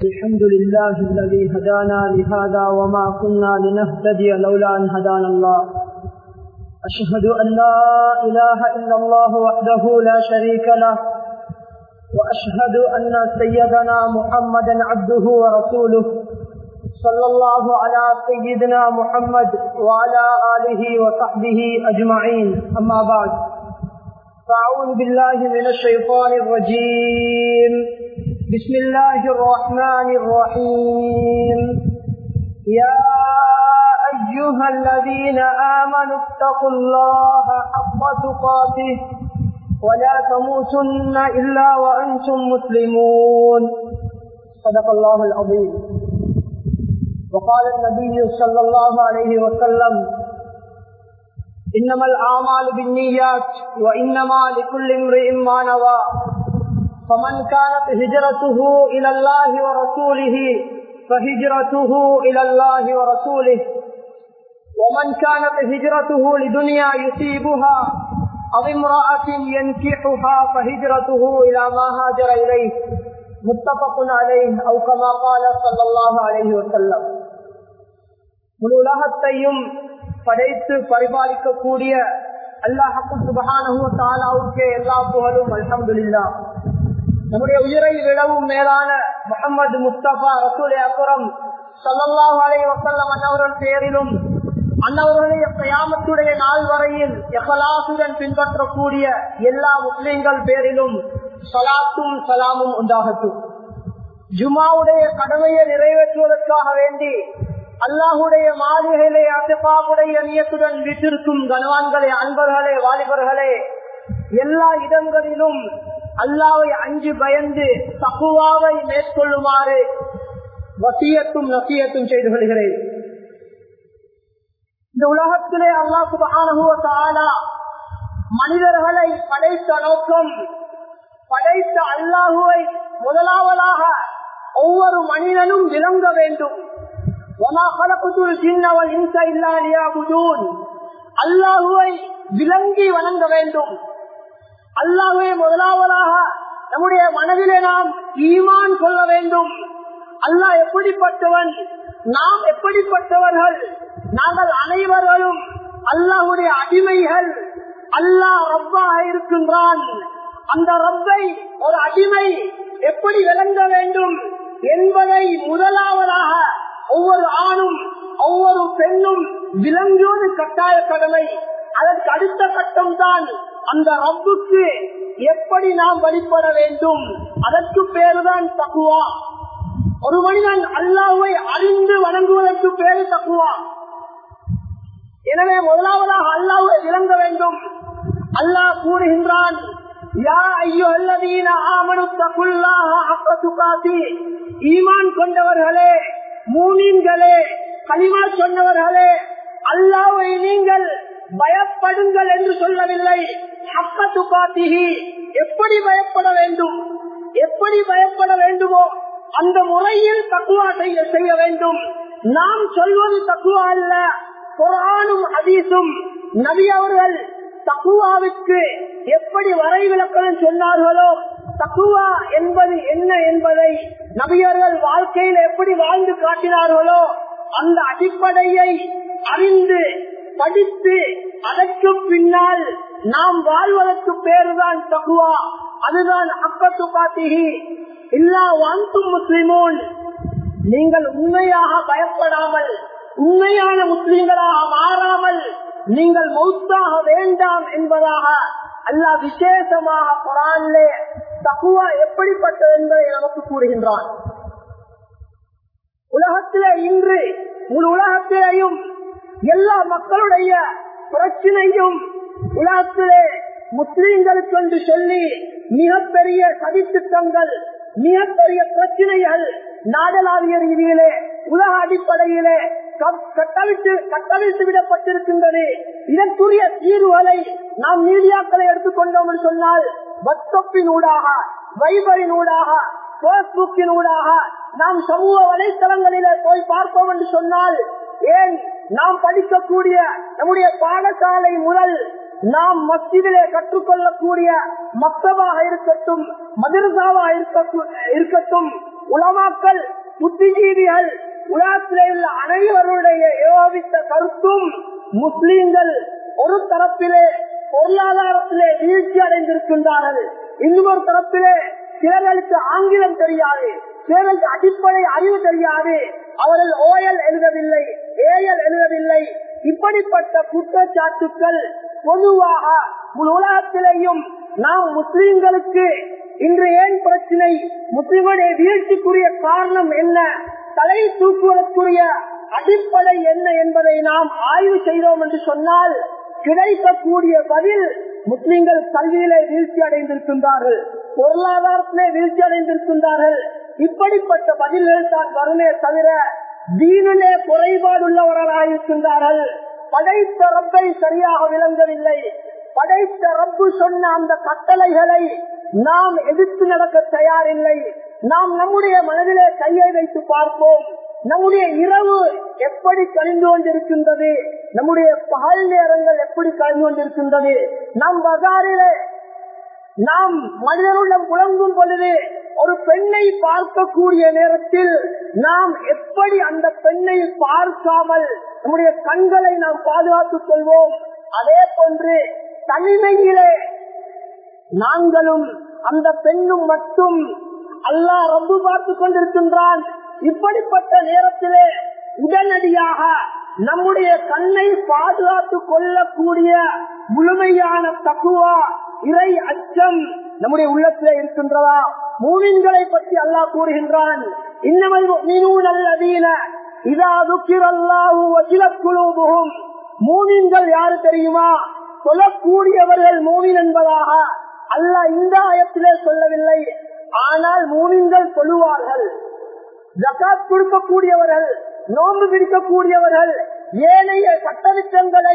الحمد لله الذي هدانا لهذا وما كنا لنهتدي لولا أن هدانا الله أشهد أن لا إله إلا الله وحده لا شريك له وأشهد أن سيدنا محمدا عبده ورسوله صلى الله على سيدنا محمد وعلى آله وصحبه أجمعين أما بعد فأعوذ بالله من الشيطان الرجيم بسم الله الرحمن الرحيم يا أيها الذين آمنوا اتقوا الله حق تقاته ولا تموتن إلا وأنتم مسلمون صدق الله العظيم وقال النبي صلى الله عليه وسلم إنما الأعمال بالنيات وإنما لكل امرئ ما نوى فمن كانت هجرته إلى الله ورسوله فهجرته إلى الله ورسوله ومن كانت هجرته لدنيا يصيبها أو امرأة ينكحها فهجرته إلى ما هاجر إليه متفق عليه أو كما قال صلى الله عليه وسلم முழு உலகத்தையும் படைத்து பரிபாலிக்கக்கூடிய அல்லாஹு சுபஹானஹு தாலாவுக்கே எல்லா புகழும் அல்ஹம்துலில்லா நம்முடைய உயிரை விடவும் மேலான முகமது முஸ்தபா ரசூல் அப்புறம் சல்லாஹ் அலை வசல்லம் அன்னவர்கள் பேரிலும் அன்னவர்களுடைய கயாமத்துடைய நாள் வரையில் எஹலாசுடன் பின்பற்றக்கூடிய எல்லா முஸ்லிம்கள் பேரிலும் சலாத்தும் சலாமும் உண்டாகட்டும் ஜுமாவுடைய கடமையை நிறைவேற்றுவதற்காக வேண்டி அல்லாஹுடைய மாளிகையிலே அசபாவுடைய நியத்துடன் வீட்டிற்கும் கனவான்களே அன்பர்களே வாலிபர்களே எல்லா இடங்களிலும் அல்லாவை அஞ்சு பயந்து தக்குவாவை மேற்கொள்ளுமாறு வசியத்தும் நசியத்தும் செய்து கொள்கிறேன் இந்த உலகத்திலே அல்லாஹ் சுபகான மனிதர்களை படைத்த நோக்கம் படைத்த அல்லாஹுவை முதலாவதாக ஒவ்வொரு மனிதனும் விளங்க வேண்டும் அல்லாஹுவை விளங்கி வணங்க வேண்டும் அல்லாஹுவை முதலாவதாக நம்முடைய மனதிலே நாம் ஈமான் கொள்ள வேண்டும் அல்லாஹ் எப்படிப்பட்டவன் நாம் எப்படிப்பட்டவர்கள் நாங்கள் அனைவர்களும் அல்லாஹுடைய அடிமைகள் அல்லாஹ் ரப்பாக இருக்கின்றான் அந்த ரப்பை ஒரு அடிமை எப்படி விளங்க வேண்டும் என்பதை முதலாவதாக ஒவ்வொரு ஆணும் ஒவ்வொரு பெண்ணும் விளங்குவது கட்டாய கடமை அதற்கு அடுத்த கட்டம் தான் அந்த ரப்புக்கு எப்படி நாம் வழிபட வேண்டும் அதற்கு பேருதான் தக்குவா ஒரு மனிதன் அல்லாவை அறிந்து வணங்குவதற்கு பேரு தக்குவா எனவே முதலாவதாக அல்லாவை விளங்க வேண்டும் அல்லாஹ் கூறுகின்றான் ஈமான் கொண்டவர்களே மூமீன்களே களிமா சொன்னவர்களே அல்லாவை நீங்கள் பயப்படுங்கள் என்று சொல்லவில்லை ஹக்கத்து பாத்திகி எப்படி பயப்பட வேண்டும் எப்படி பயப்பட வேண்டுமோ அந்த முறையில் தக்குவா செய்ய செய்ய வேண்டும் நாம் சொல்வது தக்குவா அல்ல குரானும் அதீசும் நபி அவர்கள் தக்குவாவுக்கு எப்படி வரை விளக்கம் சொன்னார்களோ தக்குவா என்பது என்ன என்பதை நபியர்கள் வாழ்க்கையில் எப்படி வாழ்ந்து காட்டினார்களோ அந்த அடிப்படையை அறிந்து படித்து அதற்கு பின்னால் நாம் வாழ்வதற்கு பேருதான் தகுவா அதுதான் அக்கத்து பாத்திகி இல்லா வாந்தும் முஸ்லிமோன் நீங்கள் உண்மையாக பயப்படாமல் உண்மையான முஸ்லிம்களாக மாறாமல் நீங்கள் மௌத்தாக வேண்டாம் என்பதாக அல்லாஹ் விசேஷமாக குரான்லே தகுவா எப்படிப்பட்டது என்பதை நமக்கு கூறுகின்றான் உலகத்திலே இன்று முழு உலகத்திலேயும் எல்லா மக்களுடைய பிரச்சனையும் உலகத்திலே முஸ்லீம்களுக்கு என்று சொல்லி மிகப்பெரிய சதித்திட்டங்கள் மிகப்பெரிய பிரச்சனைகள் நாடளாவிய ரீதியிலே உலக அடிப்படையிலே கட்டவிட்டு கட்டவிழ்த்து விடப்பட்டிருக்கின்றது இதற்குரிய தீர்வுகளை நாம் மீடியாக்களை எடுத்துக்கொண்டோம் என்று சொன்னால் வாட்ஸ்அப்பின் ஊடாக வைபரின் ஊடாக பேஸ்புக்கின் ஊடாக நாம் சமூக வலைத்தளங்களிலே போய் பார்ப்போம் என்று சொன்னால் ஏன் நாம் படிக்கக்கூடிய நம்முடைய பாடசாலை முதல் நாம் மஸ்ஜிதிலே கற்றுக்கொள்ளக்கூடிய மக்தபாக இருக்கட்டும் மதரசாவாக இருக்கட்டும் இருக்கட்டும் உலமாக்கள் புத்திஜீவிகள் உலகத்திலே உள்ள அனைவருடைய ஏகோபித்த கருத்தும் முஸ்லீம்கள் ஒரு தரப்பிலே பொருளாதாரத்திலே வீழ்ச்சி அடைந்திருக்கின்றார்கள் இன்னொரு தரப்பிலே சிலர்களுக்கு ஆங்கிலம் தெரியாது சிலருக்கு அடிப்படை அறிவு தெரியாது அவர்கள் ஓயல் எழுதவில்லை ஏஎல் எழுதவில்லை இப்படிப்பட்ட குற்றச்சாட்டுக்கள் பொதுவாக முழு உலகத்திலேயும் நாம் முஸ்லிம்களுக்கு இன்று ஏன் பிரச்சனை முஸ்லிம்களுடைய வீழ்ச்சிக்குரிய காரணம் என்ன தலை தூக்குவதற்குரிய அடிப்படை என்ன என்பதை நாம் ஆய்வு செய்தோம் என்று சொன்னால் கிடைக்கக்கூடிய பதில் முஸ்லிம்கள் கல்வியிலே வீழ்ச்சி அடைந்திருக்கின்றார்கள் பொருளாதாரத்திலே வீழ்ச்சி அடைந்திருக்கின்றார்கள் இப்படிப்பட்ட பதில்கள் தான் வருமே தவிர தீனிலே குறைபாடுள்ளவர்களாக இருக்கின்றார்கள் படைத்த ரப்பை சரியாக விளங்கவில்லை படைத்த ரப்பு சொன்ன அந்த கட்டளைகளை நாம் எதிர்த்து நடக்க தயாரில்லை நாம் நம்முடைய மனதிலே கையை வைத்து பார்ப்போம் நம்முடைய இரவு எப்படி கழிந்து கொண்டிருக்கின்றது நம்முடைய பகல் நேரங்கள் எப்படி கழிந்து கொண்டிருக்கின்றது நம் பஜாரிலே நாம் மனிதனுடன் புலங்கும் பொழுது ஒரு பெண்ணை பார்க்கக்கூடிய நேரத்தில் நாம் எப்படி அந்த பெண்ணை பார்க்காமல் நம்முடைய கண்களை நாம் பாதுகாத்துக் கொள்வோம் அதே போன்று தனிமையிலே நாங்களும் அந்த பெண்ணும் மட்டும் அல்லாஹ் ரப்பு பார்த்து கொண்டிருக்கின்றான் இப்படிப்பட்ட நேரத்திலே உடனடியாக நம்முடைய கண்ணை பாதுகாத்துக் கொள்ளக்கூடிய முழுமையான தக்குவா இறை அச்சம் நம்முடைய உள்ளத்திலே இருக்கின்றதா மூவின்களை பற்றி அல்லாஹ் கூறுகின்றான் இன்னமல் மீனூன் அல்லதீன இதா துக்கிரல்லாஹு வசிலக்குழுவும் மூவின்கள் யாரு தெரியுமா சொல்லக்கூடியவர்கள் மூவின் என்பதாக அல்லாஹ் இந்த ஆயத்திலே சொல்லவில்லை ஆனால் மூவின்கள் சொல்லுவார்கள் ஜக்காத் கொடுக்கக்கூடியவர்கள் நோன்பு பிடிக்கக்கூடியவர்கள் ஏனைய சட்டத்திட்டங்களை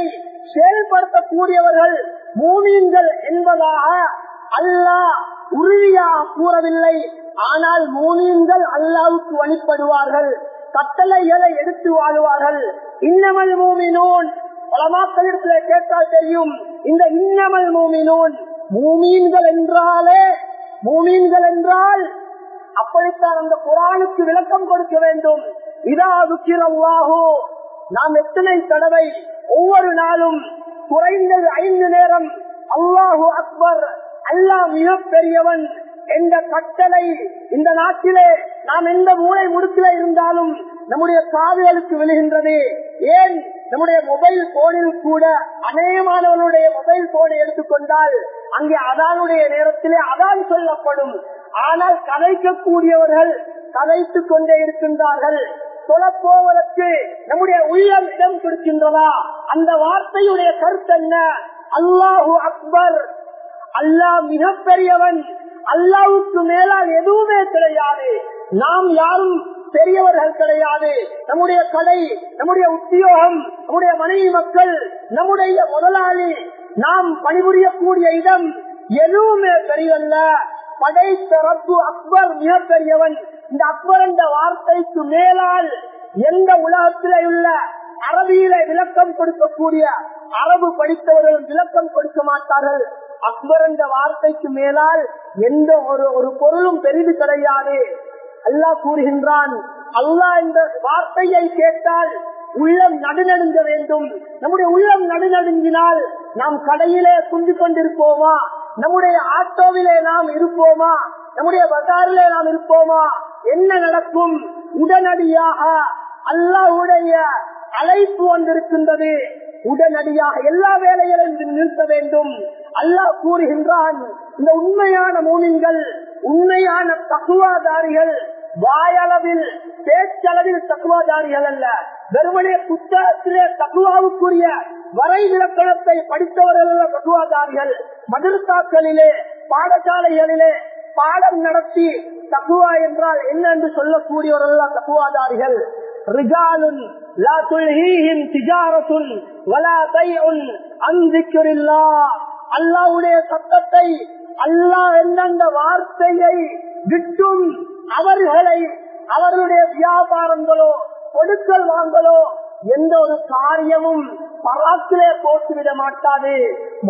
செயல்படுத்தக்கூடியவர்கள் மூமீன்கள் என்பதாக அல்லாஹ் உறுதியாக கூறவில்லை ஆனால் மூமீன்கள் அல்லாவுக்கு வழிபடுவார்கள் கட்டளைகளை எடுத்து வாழுவார்கள் இன்னமல் மூமினோன் பலமாக்களிடத்துல கேட்டால் தெரியும் இந்த இன்னமல் மூமினோன் மூமீன்கள் என்றாலே மூமீன்கள் என்றால் அப்படித்தான் அந்த குரானுக்கு விளக்கம் கொடுக்க வேண்டும் இதா துக்கிரல்லாஹோ நாம் எத்தனை தடவை ஒவ்வொரு நாளும் குறைந்தது ஐந்து நேரம் அல்லாஹு அக்பர் அல்லாஹ் மிக பெரியவன் என்ற கட்டளை இந்த நாட்டிலே நாம் எந்த மூளை முடுக்கில இருந்தாலும் நம்முடைய காதுகளுக்கு விழுகின்றது ஏன் நம்முடைய மொபைல் போனில் கூட அநேகமானவர்களுடைய மொபைல் போனை எடுத்துக்கொண்டால் அங்கே அதானுடைய நேரத்திலே அதான் சொல்லப்படும் ஆனால் கதைக்கக்கூடியவர்கள் கதைத்துக் கொண்டே இருக்கின்றார்கள் சொல்லப்போவதற்கு நம்முடைய உள்ளம் இடம் கொடுக்கின்றதா அந்த வார்த்தையுடைய கருத்து என்ன அல்லாஹு அக்பர் அல்லாஹ் மிக பெரியவன் அல்லாவுக்கு மேலால் எதுவுமே கிடையாது நாம் யாரும் பெரியவர்கள் கிடையாது நம்முடைய கடை நம்முடைய உத்தியோகம் நம்முடைய மனைவி மக்கள் நம்முடைய முதலாளி நாம் பணிபுரியக்கூடிய இடம் எதுவுமே பெரியவல்ல படைத்த ரப்பு அக்பர் மிக பெரியவன் இந்த அக்பர் என்ற வார்த்தைக்கு மேலால் எந்த உலகத்திலே உள்ள அரபியில விளக்கம் கொடுக்கக்கூடிய அரபு படித்தவர்கள் விளக்கம் கொடுக்க மாட்டார்கள் அக்பர் என்ற வார்த்தைக்கு மேலால் எந்த ஒரு ஒரு பொருளும் பெரிது கிடையாது அல்லாஹ் கூறுகின்றான் அல்லாஹ் என்ற வார்த்தையை கேட்டால் உள்ளம் நடுநடுங்க வேண்டும் நம்முடைய உள்ளம் நடுநடுங்கினால் நாம் கடையிலே குந்தி கொண்டிருப்போமா நம்முடைய ஆட்டோவிலே நாம் இருப்போமா நம்முடைய பசாரிலே நாம் இருப்போமா என்ன நடக்கும் உடனடியாக அல்லாஹுடைய அழைப்பு வந்திருக்கின்றது உடனடியாக எல்லா வேலைகளையும் நிறுத்த வேண்டும் அல்லாஹ் கூறுகின்றான் இந்த உண்மையான மூமின்கள் உண்மையான தகுவாதாரிகள் வாயளவில் பேச்சளவில் தக்குவாதாரிகள் அல்ல வெறுமனே புத்தகத்திலே தக்குவாவுக்குரிய வரை விளக்கணத்தை படித்தவர்கள் அல்ல தக்குவாதாரிகள் மதுரத்தாக்களிலே பாடசாலைகளிலே பாடம் நடத்தி தக்குவா என்றால் என்ன என்று சொல்லக்கூடியவர்கள் தக்குவாதாரிகள் ரிஜாலுன் லா துல்ஹீஹிம் திஜாரத்துன் வலா பைஉன் அன் திக்ரில்லாஹ் அல்லாஹ்வுடைய சத்தத்தை அல்லாஹ் எந்தெந்த வார்த்தையை விட்டும் அவர்களை அவர்களுடைய வியாபாரங்களோ கொடுக்கல் வாங்கலோ எந்த ஒரு காரியமும் பராத்திலே போட்டுவிட மாட்டாது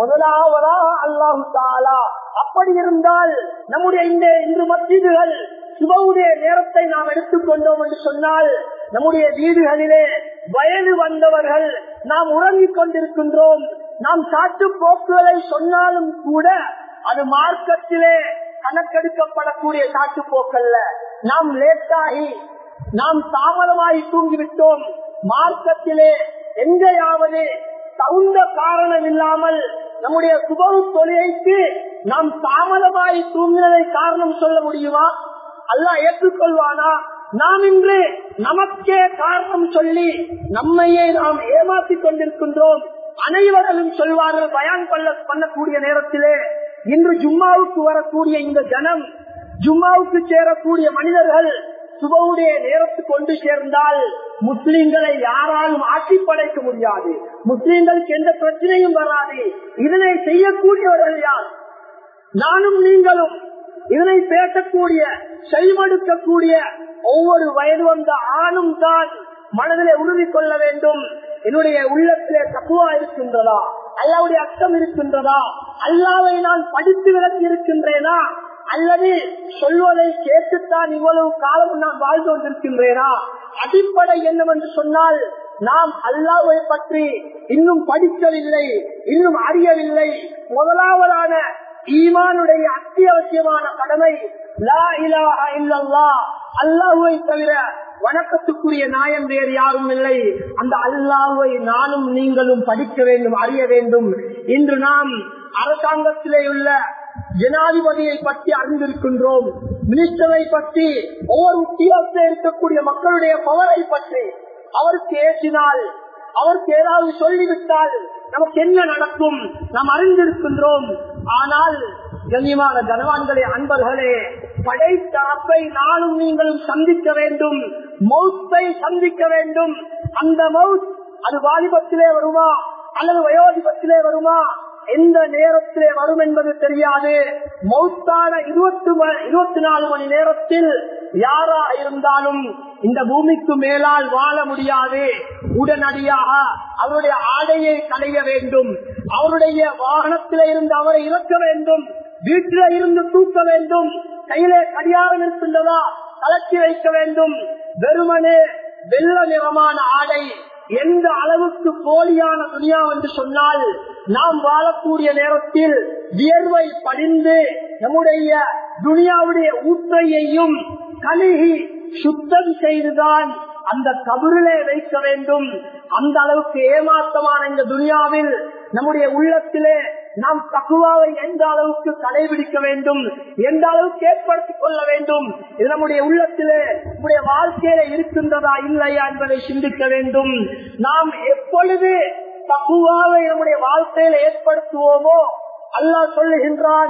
முதலாவதா அல்லாஹு தாலா அப்படி இருந்தால் நம்முடைய இந்த இன்று மத்தியதுகள் சுபவுடைய நேரத்தை நாம் எடுத்துக்கொண்டோம் என்று சொன்னால் நம்முடைய வீடுகளிலே வயது வந்தவர்கள் நாம் உறங்கிக் கொண்டிருக்கின்றோம் நாம் சாட்டு போக்குகளை சொன்னாலும் கூட அது மார்க்கத்திலே கணக்கெடுக்கப்படக்கூடிய சாட்டு போக்கல்ல நாம் லேட்டாகி நாம் தாமதமாகி தூங்கிவிட்டோம் மார்க்கத்திலே எங்கேயாவது தகுந்த காரணம் இல்லாமல் நம்முடைய சுபவு தொழிலைக்கு நாம் தாமதமாகி தூங்கினதை காரணம் சொல்ல முடியுமா அல்ல ஏற்றுக்கொள்வானா நாம் இன்று நமக்கே காரணம் சொல்லி நம்மையே நாம் ஏமாற்றிக் கொண்டிருக்கின்றோம் அனைவரும் சொல்வார்கள் பயான் பண்ண பண்ணக்கூடிய நேரத்திலே இன்று ஜும்மாவுக்கு வரக்கூடிய இந்த ஜனம் ஜும்மாவுக்கு சேரக்கூடிய மனிதர்கள் சுபவுடைய நேரத்துக்கு கொண்டு சேர்ந்தால் முஸ்லிம்களை யாராலும் ஆட்சி படைக்க முடியாது முஸ்லிம்களுக்கு எந்த பிரச்சனையும் வராது இதனை செய்யக்கூடியவர்கள் யார் நானும் நீங்களும் இதனை பேசக்கூடிய செய்வடுக்கக்கூடிய ஒவ்வொரு வயது வந்த ஆணும் தான் மனதிலே உறுதி கொள்ள வேண்டும் என்னுடைய உள்ளத்திலே தக்குவா இருக்கின்றதா அல்லாவுடைய அர்த்தம் இருக்கின்றதா அல்லாவை நான் படித்து விளக்கி இருக்கின்றேனா அல்லது சொல்வதை கேட்டுத்தான் இவ்வளவு காலம் நான் வாழ்ந்து கொண்டிருக்கின்றேனா அடிப்படை என்னவென்று சொன்னால் நாம் அல்லாவை பற்றி இன்னும் படிக்கவில்லை இன்னும் அறியவில்லை முதலாவதான ஈமானுடைய அத்தியாவசியமான கடமை லா இலாஹா இல்லல்லா அல்லாஹுவை தவிர வணக்கத்துக்குரிய நாயம் வேறு யாரும் இல்லை அந்த அல்லாஹுவை நானும் நீங்களும் படிக்க வேண்டும் அறிய வேண்டும் இன்று நாம் அரசாங்கத்திலே உள்ள ஜனாதிபதியை பற்றி அறிந்திருக்கின்றோம் மினிஸ்டரை பற்றி ஒவ்வொரு உத்தியோகத்தில் இருக்கக்கூடிய மக்களுடைய பவரை பற்றி அவருக்கு ஏற்றினால் அவருக்கு ஏதாவது சொல்லிவிட்டால் நமக்கு என்ன நடக்கும் நாம் அறிந்திருக்கின்றோம் ஆனால் கண்ணியமான கனவான்களே அன்பர்களே படைத்தரப்பை நானும் நீங்களும் சந்திக்க வேண்டும் மௌத்தை சந்திக்க வேண்டும் அந்த மவுத் அது வாலிபத்திலே வருமா அல்லது வயோதிபத்திலே வருமா எந்த நேரத்திலே வரும் என்பது தெரியாது மௌத்தான இருபத்தி இருபத்தி நாலு மணி நேரத்தில் யாரா இருந்தாலும் இந்த பூமிக்கு மேலால் வாழ முடியாது உடனடியாக அவருடைய ஆடையை களைய வேண்டும் அவருடைய வாகனத்திலே இருந்து அவரை இறக்க வேண்டும் வீட்டில இருந்து தூக்க வேண்டும் கையிலே கடியாரம் இருக்கின்றதா கலச்சி வைக்க வேண்டும் வெறுமனே வெள்ள நிறமான ஆடை எந்த அளவுக்கு போலியான துணியா என்று சொன்னால் நாம் வாழக்கூடிய நேரத்தில் வியர்வை படிந்து நம்முடைய துனியாவுடைய ஊற்றையையும் கழுகி சுத்தம் செய்துதான் அந்த கபரிலே வைக்க வேண்டும் அந்த அளவுக்கு ஏமாற்றமான இந்த துனியாவில் நம்முடைய உள்ளத்திலே நாம் தக்குவாவை எந்த அளவுக்கு கடைபிடிக்க வேண்டும் எந்த அளவுக்கு ஏற்படுத்திக் கொள்ள வேண்டும் இது நம்முடைய உள்ளத்திலே நம்முடைய வாழ்க்கையில இருக்கின்றதா இல்லையா என்பதை சிந்திக்க வேண்டும் நாம் எப்பொழுது தக்குவாவை நம்முடைய வாழ்க்கையில ஏற்படுத்துவோமோ அல்லாஹ் சொல்லுகின்றான்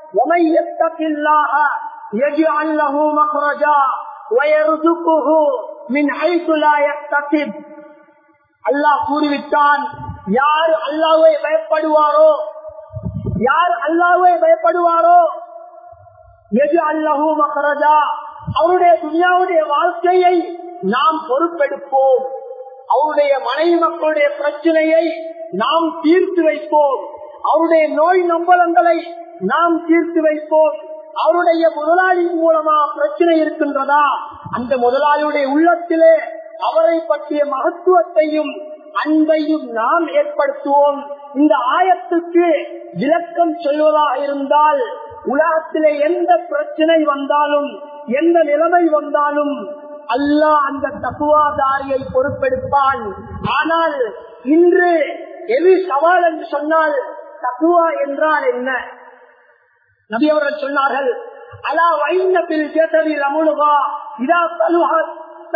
அல்லாஹ் கூறிவிட்டான் யார் அல்லாவை பயப்படுவாரோ யார் அல்லாவை பயப்படுவாரோ எது அல்லஹூ மகரஜா அவருடைய துனியாவுடைய வாழ்க்கையை நாம் பொறுப்பெடுப்போம் அவருடைய மனைவி மக்களுடைய பிரச்சனையை நாம் தீர்த்து வைப்போம் அவருடைய நோய் நம்பலங்களை நாம் தீர்த்து வைப்போம் அவருடைய முதலாளியின் மூலமா பிரச்சனை இருக்கின்றதா அந்த முதலாளியுடைய உள்ளத்திலே அவரை பற்றிய மகத்துவத்தையும் அன்பையும் நாம் ஏற்படுத்துவோம் இந்த ஆயத்துக்கு விளக்கம் சொல்வதாக இருந்தால் உலகத்திலே எந்த பிரச்சனை வந்தாலும் எந்த நிலைமை வந்தாலும் அல்லாஹ் அந்த தப்புவாதாரியை பொறுப்பெடுப்பான் ஆனால் இன்று எது சவால் என்று சொன்னால் தக்குவா என்றால் என்ன நபி அவர்கள் சொன்னார்கள் அலா வைநபில் ஜெசரில் அமுலுகா இதா சலுஹத்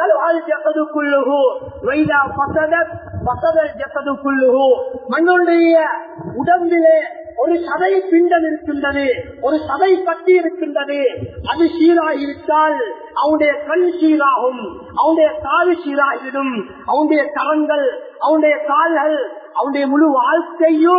மண்ணுடைய உடம்பிலே ஒரு சதை பிண்டம் இருக்கின்றது ஒரு சதை கட்டி இருக்கின்றது அது சீராகிவிட்டால் அவனுடைய கண் சீராகும் அவனுடைய காது சீராகிவிடும் அவனுடைய கரங்கள் அவனுடைய கால்கள் அவனுடைய முழு வாழ்க்கையும்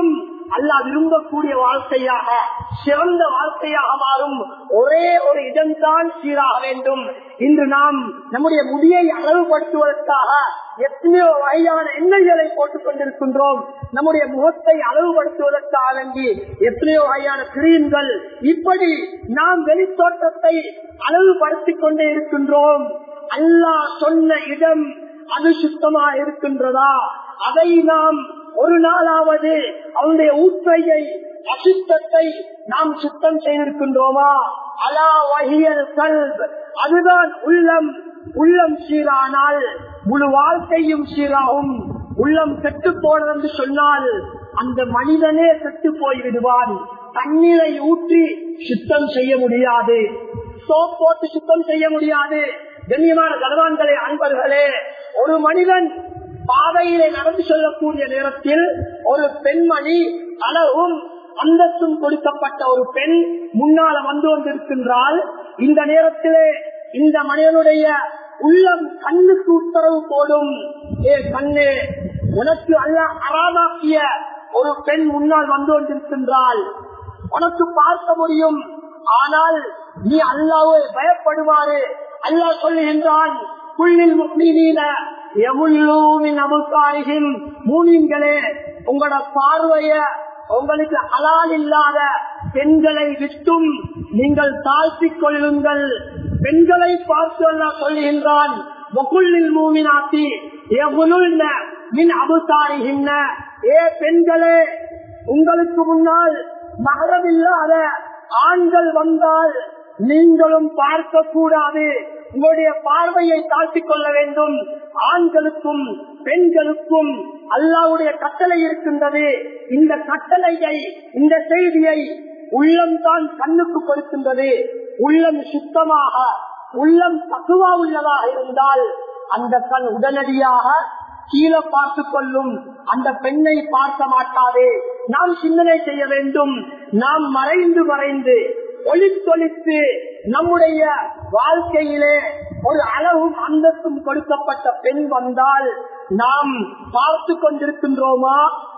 அல்லா விரும்பக்கூடிய வாழ்க்கையாக சிறந்த வாழ்க்கையாக மாறும் ஒரே ஒரு இடம்தான் சீராக வேண்டும் இன்று நாம் நம்முடைய முடியை அளவுபடுத்துவதற்காக எத்தனையோ வகையான எண்ணெய்களை போட்டுக் கொண்டிருக்கின்றோம் நம்முடைய முகத்தை அளவுபடுத்துவதற்காக வேண்டி எத்தனையோ வகையான கிரீம்கள் இப்படி நாம் வெளித்தோட்டத்தை அளவுபடுத்திக் கொண்டே இருக்கின்றோம் அல்லாஹ் சொன்ன இடம் அது சுத்தமா இருக்கின்றதா அதை நாம் ஒரு நாளாவது அவனுடைய ஊற்றையை அசுத்தத்தை நாம் சுத்தம் செய்திருக்கின்றோமா அலா வகியல் கல்ப் அதுதான் உள்ளம் உள்ளம் சீரானால் முழு வாழ்க்கையும் சீராகும் உள்ளம் கெட்டு போனது என்று சொன்னால் அந்த மனிதனே கெட்டு போய் விடுவான் தண்ணீரை ஊற்றி சுத்தம் செய்ய முடியாது சோப் போட்டு சுத்தம் செய்ய முடியாது கண்ணியமான கனவான்களே அன்பர்களே ஒரு மனிதன் பாதையிலே நடந்து செல்லக்கூடிய நேரத்தில் ஒரு பெண்மணி அளவும் அந்தஸ்தும் கொடுக்கப்பட்ட ஒரு பெண் முன்னால வந்து கொண்டிருக்கின்றால் இந்த நேரத்திலே இந்த மனிதனுடைய உள்ளம் கண்ணுக்கு உத்தரவு போடும் ஏ கண்ணே உனக்கு அல்ல அறாமாக்கிய ஒரு பெண் முன்னால் வந்து கொண்டிருக்கின்றால் உனக்கு பார்க்க முடியும் ஆனால் நீ அல்லாவை பயப்படுவாரு அல்லாஹ் சொல்லுகின்றான் புள்ளில் முக்மீன எவுள்ளூமின் அபுசாரிகின் மூலிங்களே உங்களோட பார்வைய உங்களுக்கு அலால் இல்லாத பெண்களை விட்டும் நீங்கள் தாழ்த்திக் கொள்ளுங்கள் பெண்களை பார்த்து அல்லாஹ் சொல்லுகின்றான் வகுள்ளில் மூமினாத்தி எவுளுள்ள மின் அபுசாரிகின்ற ஏ பெண்களே உங்களுக்கு முன்னால் மகரமில்லாத ஆண்கள் வந்தால் நீங்களும் பார்க்க கூடாது உங்களுடைய பார்வையை தாழ்த்திக் கொள்ள வேண்டும் ஆண்களுக்கும் பெண்களுக்கும் அல்லாவுடைய கட்டளை இருக்கின்றது இந்த கட்டளையை இந்த செய்தியை உள்ளம் தான் கண்ணுக்கு கொடுக்கின்றது உள்ளம் சுத்தமாக உள்ளம் தகுவா உள்ளதாக இருந்தால் அந்த கண் உடனடியாக கீழே பார்த்துக் கொள்ளும் அந்த பெண்ணை பார்க்க மாட்டாதே நாம் சிந்தனை செய்ய வேண்டும் நாம் மறைந்து மறைந்து ஒளித்தொழித்து நம்முடைய வாழ்க்கையிலே ஒரு அளவும் அந்தஸ்தும் கொடுக்கப்பட்ட பெண் வந்தால் நாம் பார்த்து கொண்டிருக்கின்றோமா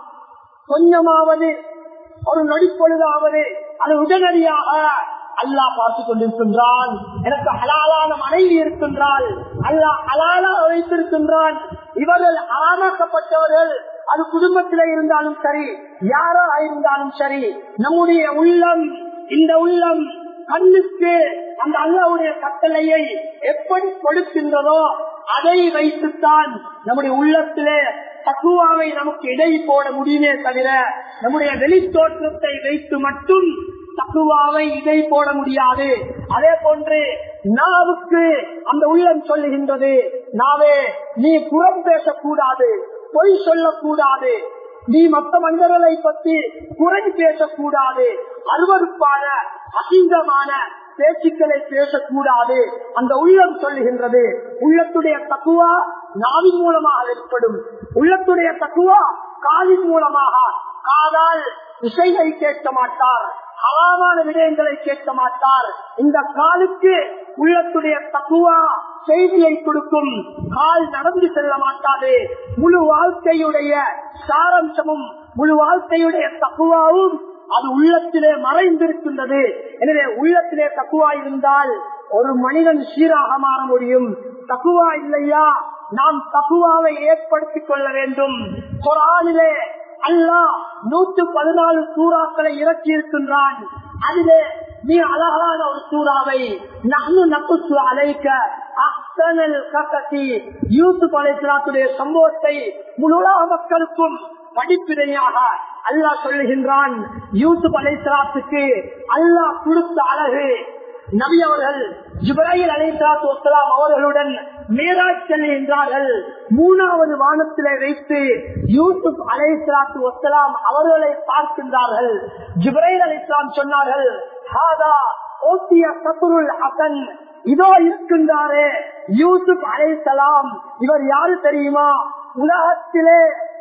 கொஞ்சமாவது ஒரு நொடிப்பொழுதாவது அது உடனடியாக அல்லாஹ் பார்த்து கொண்டிருக்கின்றான் எனக்கு அலாலான மனைவி இருக்கின்றாள் அல்லாஹ் அலாலா வைத்திருக்கின்றான் இவர்கள் ஆமாக்கப்பட்டவர்கள் அது குடும்பத்தில இருந்தாலும் சரி யாரா இருந்தாலும் சரி நம்முடைய உள்ளம் இந்த உள்ளம் கண்ணுக்கு அந்த அல்லாவுடைய கட்டளையை எப்படி கொடுக்கின்றதோ அதை வைத்துத்தான் நம்முடைய உள்ளத்திலே தக்குவாவை நமக்கு இடை போட முடியுமே தவிர நம்முடைய வெளித்தோற்றத்தை வைத்து மட்டும் தக்குவாவை இடை போட முடியாது அதே போன்று நாவுக்கு அந்த உள்ளம் சொல்லுகின்றது நாவே நீ புறம் பேசக்கூடாது பொய் சொல்லக்கூடாது நீ மற்ற மனிதர்களை பற்றி குறை பேசக்கூடாது அருவறுப்பான அசிங்கமான பேச்சுக்களை பேசக்கூடாது அந்த உள்ளம் சொல்லுகின்றது உள்ளத்துடைய தக்குவா நாவின் மூலமாக ஏற்படும் உள்ளத்துடைய தக்குவா காலின் மூலமாக காதால் இசையை கேட்க மாட்டார் ஹராமான விடயங்களை கேட்க மாட்டார் இந்த காலுக்கு உள்ளத்துடைய தக்குவா செய்தியை கொடுக்கும் கால் நடந்து செல்ல மாட்டாது முழு வாழ்க்கையுடைய சாரம்சமும் முழு வாழ்க்கையுடைய தக்குவாவும் அது உள்ளத்திலே மறைந்திருக்கின்றது எனவே உள்ளத்திலே தக்குவா இருந்தால் ஒரு மனிதன் சீராக மாற முடியும் தக்குவா இல்லையா நாம் தக்குவாவை ஏற்படுத்திக் கொள்ள வேண்டும் குரானிலே அல்லாஹ் நூற்று பதினாலு சூறாக்களை இறக்கி இருக்கின்றான் அதிலே நீ அழகான ஒரு சூறாவை நகனு நக்குசு அழைக்க அத்தனல் கக்கி யூசுப் அலைத்துடைய சம்பவத்தை முழு மக்களுக்கும் படிப்பினையாக அல்லாஹ் சொல்லுகின்றான் யூசுப் அலைசலாத்துக்கு அல்லாஹ் கொடுத்த அழகு நபி அவர்கள் ஜிப்ராஹில் அலைசலாத்து வசலாம் அவர்களுடன் மேராஜ் செல்கின்றார்கள் மூணாவது வானத்திலே வைத்து யூசுப் அலைசலாத்து வசலாம் அவர்களை பார்க்கின்றார்கள் ஜிப்ராஹில் அலைசலாம் சொன்னார்கள் ஹாதா ஓசிய சத்துருல் அசன் இதோ இருக்கின்றாரே யூசுப் அலைசலாம் இவர் யாரு தெரியுமா உலகத்திலே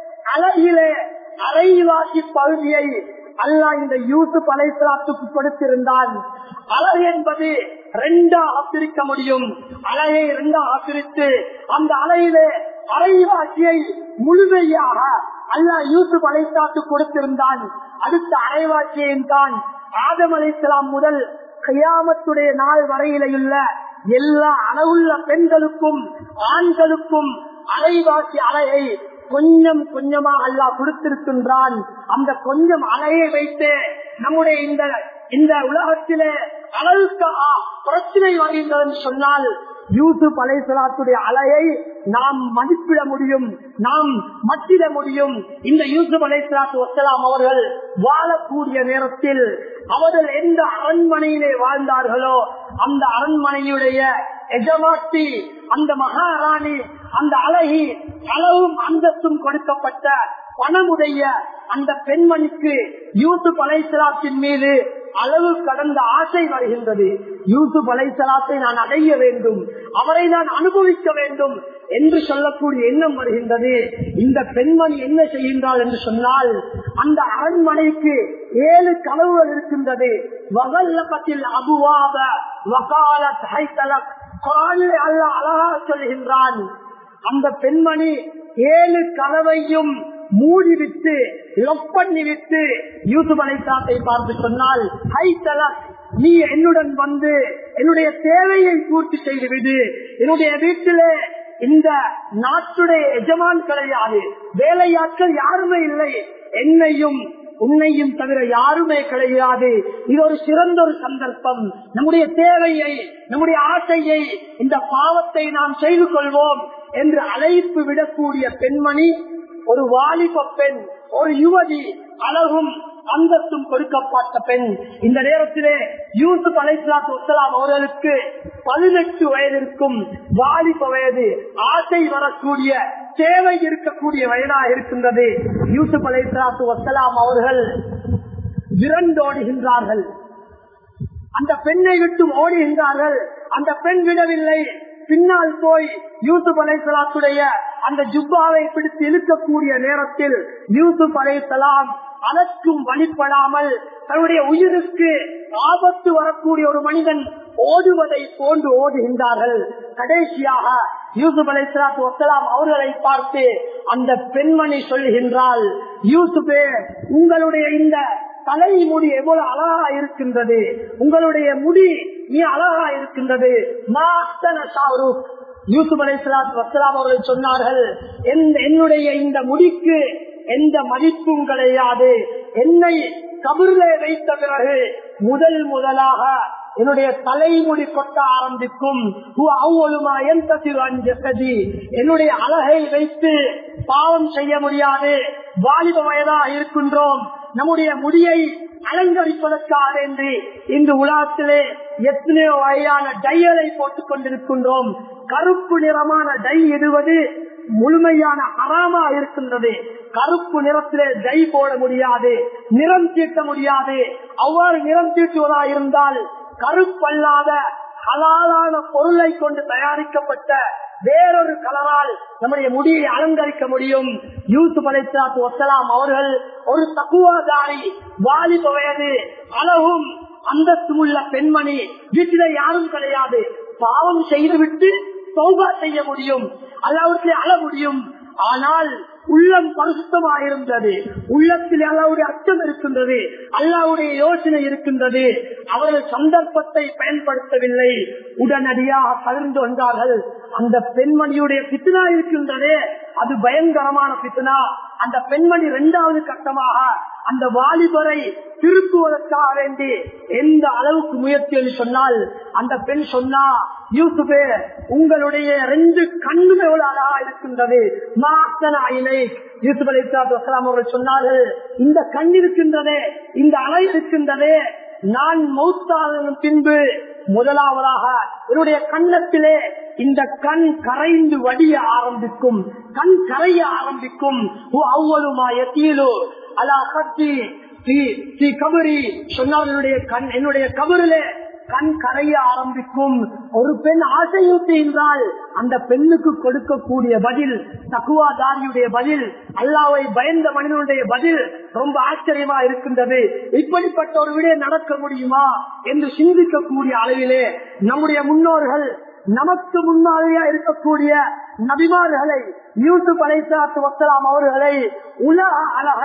அழகிலே அரைவாசி பகுதியை அல்லா இந்த யூசுப் அலைசலாத்துக்கு கொடுத்திருந்தான் அழகு என்பது ரெண்டாக பிரிக்க முடியும் அழகை ரெண்டாக பிரித்து அந்த அலையிலே அரைவாசியை முழுமையாக அல்லா யூசுப் அலைசாத்து கொடுத்திருந்தான் அடுத்த அரைவாட்சியையும் தான் ஆதம் அலைசலாம் முதல் கையாமத்துடைய நாள் வரையிலுள்ள எல்லா அளவுள்ள பெண்களுக்கும் ஆண்களுக்கும் அலைவாசி அலையை கொஞ்சம் கொஞ்சமாக அல்லாஹ் கொடுத்திருக்கின்றான் அந்த கொஞ்சம் அலையை வைத்து நம்முடைய இந்த இந்த உலகத்திலே அளவுக்கு பிரச்சனை வருகின்றது என்று சொன்னால் யூசுப் அலைசலாத்துடைய அலையை நாம் மதிப்பிட முடியும் நாம் மட்டிட முடியும் இந்த யூசுப் அலைசலாத்து வசலாம் அவர்கள் வாழக்கூடிய நேரத்தில் அவர்கள் எந்த அரண்மனையிலே வாழ்ந்தார்களோ அந்த அரண்மனையுடைய எஜமாட்டி அந்த மகாராணி அந்த அழகி அளவும் அந்தஸ்தும் கொடுக்கப்பட்ட பணமுடைய அந்த பெண்மணிக்கு யூசுப் அலைசலாத்தின் மீது அளவு கடந்த ஆசை வருகின்றது யூசுப் அலைசலாத்தை நான் அடைய வேண்டும் அவரை நான் அனுபவிக்க வேண்டும் என்று சொல்லக்கூடிய எண்ணம் வருகின்றது இந்த பெண்மணி என்ன செய்கின்றாள் என்று சொன்னால் அந்த அரண்மனைக்கு ஏழு கனவுகள் இருக்கின்றது வகல்லபத்தில் அபுவாப வகால ஹைத்தலக் குரானிலே அல்லாஹ் அழகாக சொல்கின்றான் அந்த பெண்மணி ஏழு கதவையும் மூடிவிட்டு லொக் பண்ணிவிட்டு யூசுப் அலைசாத்தை பார்த்து சொன்னால் ஹை தலக் நீ என்னுடன் வந்து என்னுடைய தேவையை பூர்த்தி செய்து விடு என்னுடைய வீட்டிலே இந்த நாட்டுடைய எஜமான் கிடையாது வேலையாட்கள் யாருமே இல்லை என்னையும் உன்னையும் தவிர யாருமே கிடையாது இது ஒரு சிறந்த ஒரு சந்தர்ப்பம் நம்முடைய தேவையை நம்முடைய ஆசையை இந்த பாவத்தை நாம் செய்து கொள்வோம் என்று அழைப்பு விடக்கூடிய பெண்மணி ஒரு வாலிப பெண் ஒரு யுவதி அழகும் அந்தஸ்தும் கொடுக்கப்பட்ட பெண் இந்த நேரத்திலே யூசுப் அலைஸ்லாத்து வசலாம் அவர்களுக்கு பதினெட்டு வயது இருக்கும் வாலிப வயது ஆசை வரக்கூடிய தேவை இருக்கக்கூடிய வயதாக இருக்கின்றது யூசுப் அலைஸ்லாத்து வசலாம் அவர்கள் விரண்டோடுகின்றார்கள் அந்த பெண்ணை விட்டு ஓடுகின்றார்கள் அந்த பெண் விடவில்லை பின்னால் போய் யூசுப் அலைசலாத்துடைய அந்த ஜுப்பாவை பிடித்து இழுக்கக்கூடிய நேரத்தில் யூசுப் அலைசலாம் அதற்கும் வழிபடாமல் தன்னுடைய உயிருக்கு ஆபத்து வரக்கூடிய ஒரு மனிதன் ஓடுவதை போன்று ஓடுகின்றார்கள் கடைசியாக யூசுப் அலைசலாத்து வசலாம் அவர்களை பார்த்து அந்த பெண்மணி சொல்கின்றால் யூசுபே உங்களுடைய இந்த தலை முடி எவ்வளவு அழகா இருக்கின்றது உங்களுடைய முடி நீ அழகா இருக்கின்றது யூசுப் அலைசலாத் வசலாம் அவர்கள் சொன்னார்கள் என்னுடைய இந்த முடிக்கு எந்த மதிப்பும் கிடையாது என்னை கபிரிலே வைத்த பிறகு முதல் முதலாக என்னுடைய தலைமுடி கொட்ட ஆரம்பிக்கும் என்னுடைய அழகை வைத்து பாவம் செய்ய முடியாது வாலிப வயதாக இருக்கின்றோம் நம்முடைய முடியை அலங்கரிப்பதற்காக என்று இந்த உலகத்திலே எத்தனையோ வகையான டைகளை போட்டுக் கொண்டிருக்கின்றோம் கருப்பு நிறமான டை இடுவது முழுமையான அறாமா இருக்கின்றது கருப்பு நிறத்திலே டை போட முடியாது நிறம் தீட்ட முடியாது அவ்வாறு நிறம் தீட்டுவதா இருந்தால் கருப்பல்லாத ஹலாலான பொருளை கொண்டு தயாரிக்கப்பட்ட வேறொரு கலரால் நம்முடைய முடியை அலங்கரிக்க முடியும் யூசுப் அலைசாத் வசலாம் அவர்கள் ஒரு தக்குவாதாரி வாலிப வயது அழகும் அந்தஸ்து உள்ள பெண்மணி வீட்டில யாரும் கிடையாது பாவம் செய்துவிட்டு சௌபா செய்ய முடியும் அல்லாவுக்கு அழ முடியும் ஆனால் உள்ளம் பரிசுத்தமாயிருந்தது உள்ளத்தில் அல்லாவுடைய அர்த்தம் இருக்கின்றது அல்லாவுடைய யோசனை இருக்கின்றது அவர்கள் சந்தர்ப்பத்தை பயன்படுத்தவில்லை உடனடியாக பகிர்ந்து வந்தார்கள் அந்த பெண்மணியுடைய பித்னா இருக்கின்றதே அது பயங்கரமான பித்னா அந்த பெண்மணி இரண்டாவது கட்டமாக அந்த வாலிபரை திருப்புவதற்காக வேண்டி எந்த அளவுக்கு முயற்சி என்று சொன்னால் அந்த பெண் சொன்னா யூசுபே உங்களுடைய ரெண்டு கண்ணுமே எவ்வளவு அழகா இருக்கின்றது மாசன இலை யூசுப் அலி வசலாம் அவர்கள் சொன்னார்கள் இந்த கண் இருக்கின்றதே இந்த அலை இருக்கின்றதே நான் மௌத்தான பின்பு முதலாவதாக என்னுடைய கண்ணத்திலே இந்த கண் கரைந்து வடிய ஆரம்பிக்கும் கண் கரைய ஆரம்பிக்கும் அவ்வளவுமா எத்தீலோ அலா கத்தி கபரி சொன்னார்களுடைய கண் என்னுடைய கபரிலே கண் கரைய ஆரம்பிக்கும் ஒரு பெண் ஆசையூட்டுகின்றால் அந்த பெண்ணுக்கு கொடுக்கக்கூடிய பதில் தக்குவாதாரியுடைய பதில் அல்லாவை பயந்த மனிதனுடைய பதில் ரொம்ப ஆச்சரியமா இருக்கின்றது இப்படிப்பட்ட ஒரு விட நடக்க முடியுமா என்று சிந்திக்கக்கூடிய அளவிலே நம்முடைய முன்னோர்கள் நமக்கு முன்னாடியா இருக்கக்கூடிய நபிமார்களை யூசுப் அலைசாத்து வசலாம் அவர்களை உலக அழகன்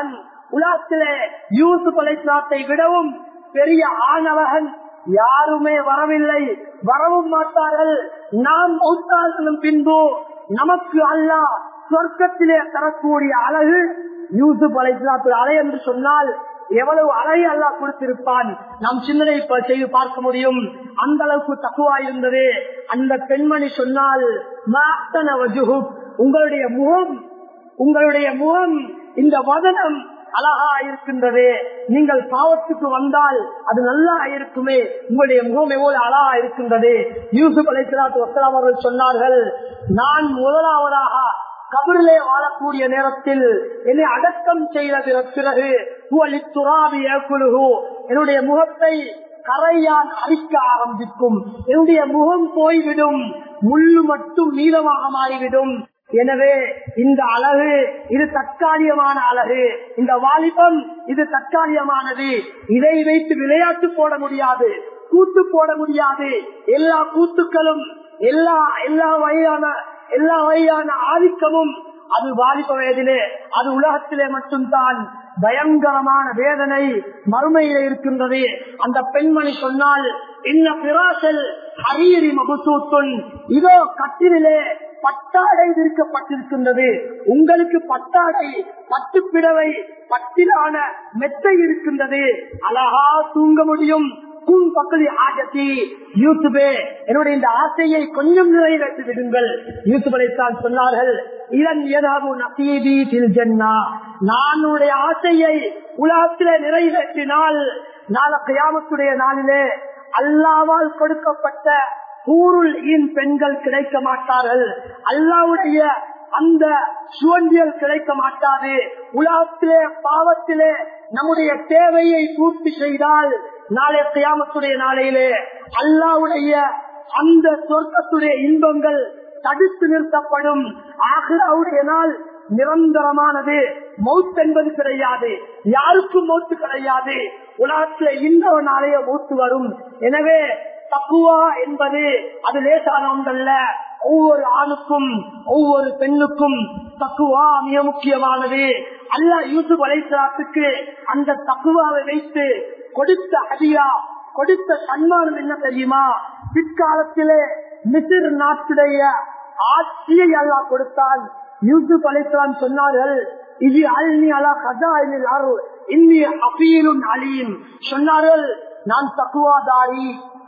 உலகத்திலே யூசுப் அலைஸ்லாத்தை விடவும் பெரிய ஆணவகன் யாருமே வரவில்லை வரவும் மாட்டார்கள் நாம் மௌத்தார்களும் பின்பு நமக்கு அல்லாஹ் சொர்க்கத்திலே தரக்கூடிய அழகு யூசுப் அலைஸ்லாத்து அலை என்று சொன்னால் எவ்வளவு அழகை அல்லாஹ் கொடுத்திருப்பான் நாம் சிந்தனை ப- செய்து பார்க்க முடியும் அந்த அளவுக்கு தக்குவா இருந்தது அந்த பெண்மணி சொன்னால் "மாத்தன வஜுஹுக்", உங்களுடைய முகம் உங்களுடைய முகம் இந்த வதனம் அழகா இருக்கின்றது நீங்கள் பாவத்துக்கு வந்தால் அது நல்லா இருக்குமே உங்களுடைய முகம் எவ்வளவு அழகா இருக்கின்றது யூசுப் அலைசலாத்து வசலாம் அவர்கள் சொன்னார்கள் நான் முதலாவதாக கபரிலே வாழக்கூடிய நேரத்தில் என்னை அடக்கம் செய்த பிற- பிறகு "ஹுவலி துராபி ஏக்குலுஹு", என்னுடைய முகத்தை கரையான் அரிக்க ஆரம்பிக்கும் என்னுடைய முகம் போய்விடும் முள்ளு மட்டும் மீதமாக மாறிவிடும் எனவே இந்த அழகு இது தற்காலிகமான அழகு இந்த வாலிபம் இது தற்காலிகமானது இதை வைத்து விளையாட்டு போட முடியாது கூத்து போட முடியாது எல்லா கூத்துக்களும் எல்லா எல்லா வகையான எல்லா வகையான ஆதிக்கமும் அது வாலிப வயதிலே அது உலகத்திலே மட்டும்தான் பயங்கரமான வேதனை மறுமையிலே இருக்கின்றது அந்த பெண்மணி சொன்னால் இன்ன பிராசல் ஹரீரி மகுசூத்துன் இதோ கட்டிலே பட்டாடை விரிக்கப்பட்டிருக்கின்றது உங்களுக்கு பட்டாடை பட்டு பிடவை பட்டிலான மெத்தை இருக்கின்றது அழகா தூங்க முடியும் கூன் பக்கதி ஆஜத்தி யூசுபே என்னுடைய இந்த ஆசையை கொஞ்சம் நிறைவேற்றி விடுங்கள் யூசுப் அலைத்தான் சொன்னார்கள் இதன் ஏதாவது நசீபி தில் ஜன்னா நானுடைய ஆசையை உலகத்திலே நிறைவேற்றினால் நாள கியாமத்துடைய நாளிலே அல்லாவால் கொடுக்கப்பட்ட ஊருள் ஈன் பெண்கள் கிடைக்க மாட்டார்கள் அல்லாவுடைய அந்த சுவண்டியல் கிடைக்க மாட்டாது உலகத்திலே பாவத்திலே நம்முடைய தேவையை பூர்த்தி செய்தால் நாளை கியாமத்துடைய நாளையிலே அல்லாவுடைய அந்த சொர்க்கத்துடைய இன்பங்கள் தடுத்து நிறுத்தப்படும் ஆகிறாவுடைய நாள் நிரந்தரமானது மௌத் என்பது கிடையாது யாருக்கும் மௌத்து கிடையாது உலகத்திலே இந்த நாளைய மௌத்து வரும் எனவே தக்குவா என்பது அது லேசான ஒன்றல்ல ஒவ்வொரு ஆணுக்கும் ஒவ்வொரு பெண்ணுக்கும் தக்குவா மிக முக்கியமானது அல்ல யூசுப் அலைசலாத்துக்கு அந்த தக்குவாவை வைத்து கொடுத்த அதிகா கொடுத்த சன்மானம் என்ன தெரியுமா பிற்காலத்திலே மிசிர் நாட்டுடைய ஆட்சியை அல்லாஹ் கொடுத்தான் யூசுப் அலைசலாம் சொன்னார்கள் இது அல்னி அலா கஜாயில் அருள் இன்னி அபீலும் அலியும் சொன்னார்கள் நான் தக்குவாதாரி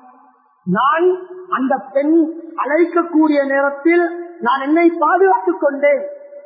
நான் அந்த பெண் அழைக்கக்கூடிய நேரத்தில் நான் என்னை பாதுகாத்துக் கொண்டேன்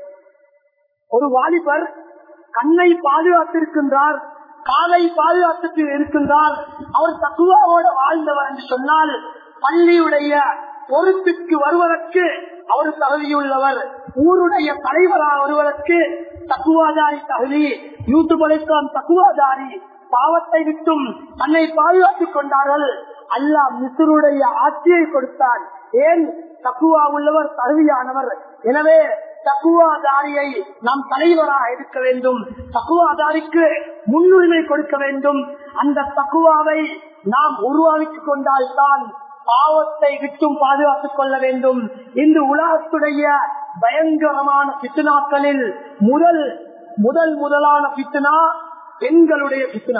ஒரு வாலிபர் கண்ணை பாதுகாத்திருக்கின்றார் காலை பாதுகாத்து இருக்கின்றார் அவர் தக்குவாவோட வாழ்ந்தவர் என்று சொன்னால் பள்ளியுடைய பொறுப்பிற்கு வருவதற்கு அவர் தகுதியுள்ளவர் ஊருடைய தலைவராக வருவதற்கு தக்குவாதாரி தகுதி யூசுப் அலிஸ்லாம் தக்குவாதாரி பாவத்தை விட்டும் தன்னை பாதுகாத்துக் கொண்டார்கள் அல்லாஹ் மிசுருடைய ஆட்சியை கொடுத்தார் ஏன் தக்குவா உள்ளவர் தகுதியானவர் எனவே தக்குவாதாரியை நாம் தலைவராக இருக்க வேண்டும் தக்குவாதாரிக்கு முன்னுரிமை கொடுக்க வேண்டும் அந்த தக்குவாவை நாம் உருவாக்கிக் கொண்டால்தான் பாவத்தை விட்டும் பாதுகாத்துக் கொள்ள வேண்டும் இந்த உலகத்துடைய பயங்கரமான பித்துனாக்களில் முதல் முதல் முதலான பித்துனா பெண்களுடைய பித்துனா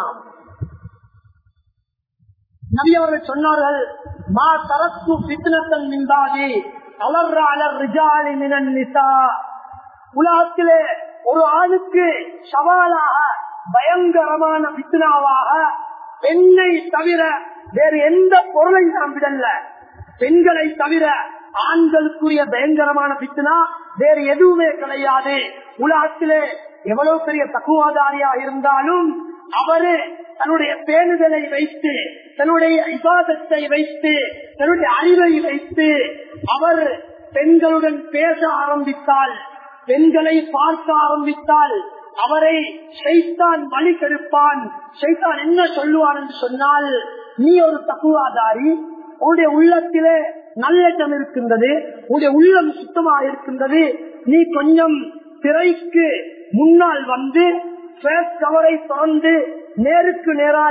நபி அவர்கள் சொன்னார்கள் மா தரத்து பித்னத்தன் மின்பாதி அலர்ற அலர் ரிஜாலி மினன் நிசா உலகத்திலே ஒரு ஆணுக்கு சவாலாக பயங்கரமான பித்னாவாக பெண்ணை தவிர வேறு எந்த பொருளை நாம் விடல்ல பெண்களை தவிர ஆண்களுக்குரிய பயங்கரமான பித்னா வேறு எதுவுமே கிடையாது உலகத்திலே எவ்வளவு பெரிய தக்குவாதாரியா இருந்தாலும் அவரு தன்னுடைய பேணுதலை வைத்து தன்னுடைய விவாதத்தை வைத்து தன்னுடைய அறிவை வைத்து அவர் பெண்களுடன் பேச ஆரம்பித்தால் பெண்களை பார்க்க ஆரம்பித்தால் அவரை சைத்தான் வழி கெடுப்பான் சைத்தான் என்ன சொல்லுவான் என்று சொன்னால் நீ ஒரு தக்குவாதாரி உன்னுடைய உள்ளத்திலே நல்லெண்ணம் இருக்கின்றது உன்னுடைய உள்ளம் சுத்தமாக இருக்கின்றது நீ கொஞ்சம் திரைக்கு முன்னால் வந்து கவரை திறந்து நேருக்கு நேரால்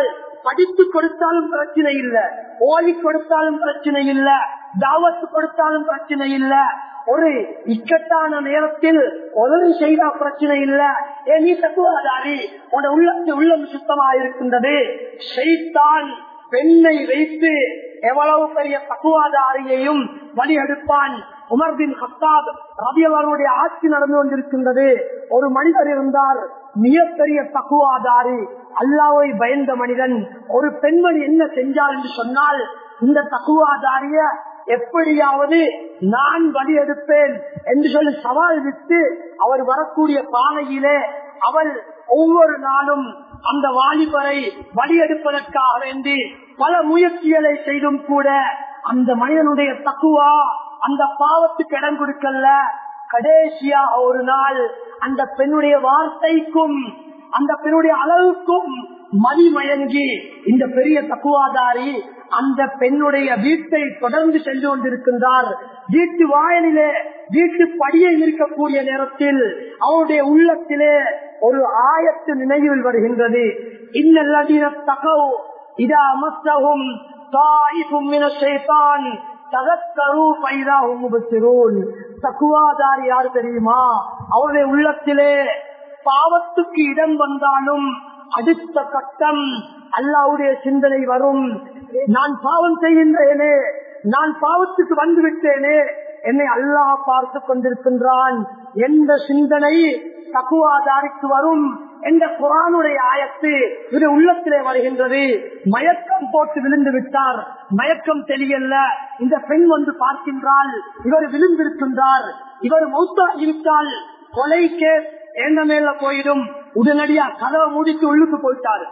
படிப்பு கொடுத்தாலும் பிரச்சனை இல்ல ஓலி கொடுத்தாலும் பிரச்சனை இல்ல தாவத்து கொடுத்தாலும் பிரச்சனை இல்ல ஒரு இக்கட்டான நேரத்தில் உதவி செய்தா பிரச்சனை இல்ல ஏ நீ தத்துவாதாரி உன உள்ளத்து உள்ளம் சுத்தமா இருக்கின்றது செய்தான் பெண்ணை வைத்து எவ்வளவு பெரிய தக்குவாதாரியையும் வழியெடுப்பான் உமர் பின் ஹத்தாப் ரபியவருடைய ஆட்சி நடந்து கொண்டிருக்கின்றது ஒரு மனிதர் இருந்தார் மிகப்பெரிய தக்குவாதாரி அல்லாவை பயந்த மனிதன் ஒரு பெண்மணி என்ன செஞ்சார் என்று சொன்னால் இந்த தக்குவாதாரிய எப்படியாவது நான் வழி எடுப்பேன் என்று சொல்லி சவால் விட்டு அவர் வரக்கூடிய பானையிலே அவள் ஒவ்வொரு நாளும் அந்த வாலிபரை வழி எடுப்பதற்காக வேண்டி பல முயற்சிகளை செய்தும் கூட அந்த மனிதனுடைய தக்குவா அந்த பாவத்துக்கு இடம் கொடுக்கல கடைசியா ஒரு நாள் அந்த பெண்ணுடைய வார்த்தைக்கும் அந்த பெண்ணுடைய அளவுக்கும் மதிமயங்கி இந்த பெரிய தக்குவாதாரி அந்த பெண்ணுடைய வீட்டை தொடர்ந்து சென்று கொண்டிருக்கின்றார் வீட்டு வாயலிலே வீட்டு படியில் இருக்கக்கூடிய நேரத்தில் அவருடைய உள்ளத்திலே ஒரு ஆயத்து நினைவில் வருகின்றது இன்னல்லதீன தகவ் இதா அமஸ்தகும் தாயிஃபும் மின ஷைத்தான் தகத்தரு பைதாகும் முபசிரூன் தக்குவாதாரி யார் தெரியுமா அவருடைய உள்ளத்திலே பாவத்துக்கு இடம் வந்தாலும் அடுத்த கட்டம் அல்லாவுடைய சிந்தனை வரும் நான் பாவம் செய்கின்றேனே நான் பாவத்துக்கு வந்து விட்டேனே என்னை அல்லாஹ் பார்த்து கொண்டிருக்கின்றான் என்ற சிந்தனை தக்குவாதாரிக்கு வரும் என்ற குரானுடைய ஆயத்து இது உள்ளத்திலே வருகின்றது மயக்கம் போட்டு விழுந்து விட்டார் மயக்கம் தெரியல இந்த பெண் வந்து பார்க்கின்றால் இவர் விழுந்திருக்கின்றார் இவர் மௌத்தாகிவிட்டால் கொலை கேஸ் என்ன மேல போயிடும் உடனடியா கதவை மூடிட்டு உள்ளுக்கு போயிட்டாரு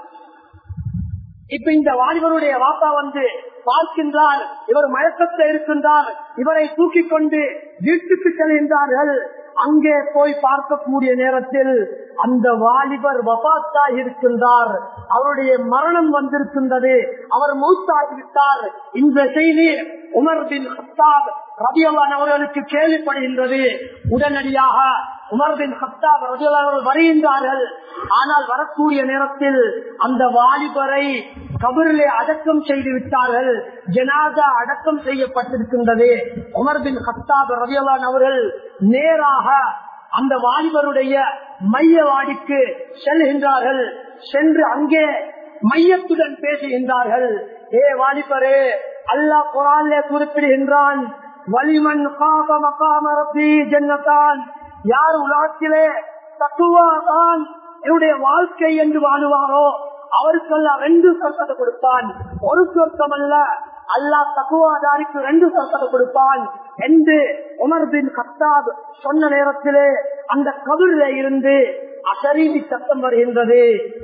இப்ப இந்த வாலிபருடைய வாப்பா வந்து பார்க்கின்றார் இவர் மயக்கத்தில் இருக்கின்றார் இவரை தூக்கி கொண்டு வீட்டுக்கு செல்கின்றார்கள் அங்கே போய் பார்க்கக்கூடிய நேரத்தில் அந்த வாலிபர் வபாத்தா இருக்கின்றார் அவருடைய மரணம் வந்திருக்கின்றது அவர் மூத்தாகிவிட்டார் இந்த செய்தி உமர் பின் ஹத்தாப் ரபியல்லான் அவர்களுக்கு கேள்விப்படுகின்றது உடனடியாக உமர் பின் ஹத்தாப் ரபியல்லான் அவர்கள் வருகின்றார்கள் ஆனால் வரக்கூடிய நேரத்தில் அந்த வாலிபரை கபரிலே அடக்கம் செய்து விட்டார்கள் ஜனாதா அடக்கம் செய்யப்பட்டிருக்கின்றது உமர் பின் ஹத்தாப் ரபியல்லான் அவர்கள் நேராக அந்த வாலிபருடைய மையவாடிக்கு செல்கின்றார்கள் சென்று அங்கே மையத்துடன் பேசுகின்றார்கள் ஏ வாலிபரே அல்லாஹ் குரான்ல குறிப்பிடுகின்றான் வலிமன் காப மகாமரபி ஜன்னதான் யார் உலகத்திலே தத்துவாதான் என்னுடைய வாழ்க்கை என்று வாழுவாரோ அவருக்கெல்லாம் ரெண்டு சொர்க்கத்தை கொடுப்பான் ஒரு சொர்க்கம் அல்ல அல்லாஹ் தகுவாதாரிக்கு ரெண்டு சொர்க்கத்தை கொடுப்பான் என்று உமர் பின் கத்தாப் சொன்ன நேரத்திலே அந்த கவிரில இருந்து அசரீதி சத்தம் வருகின்றது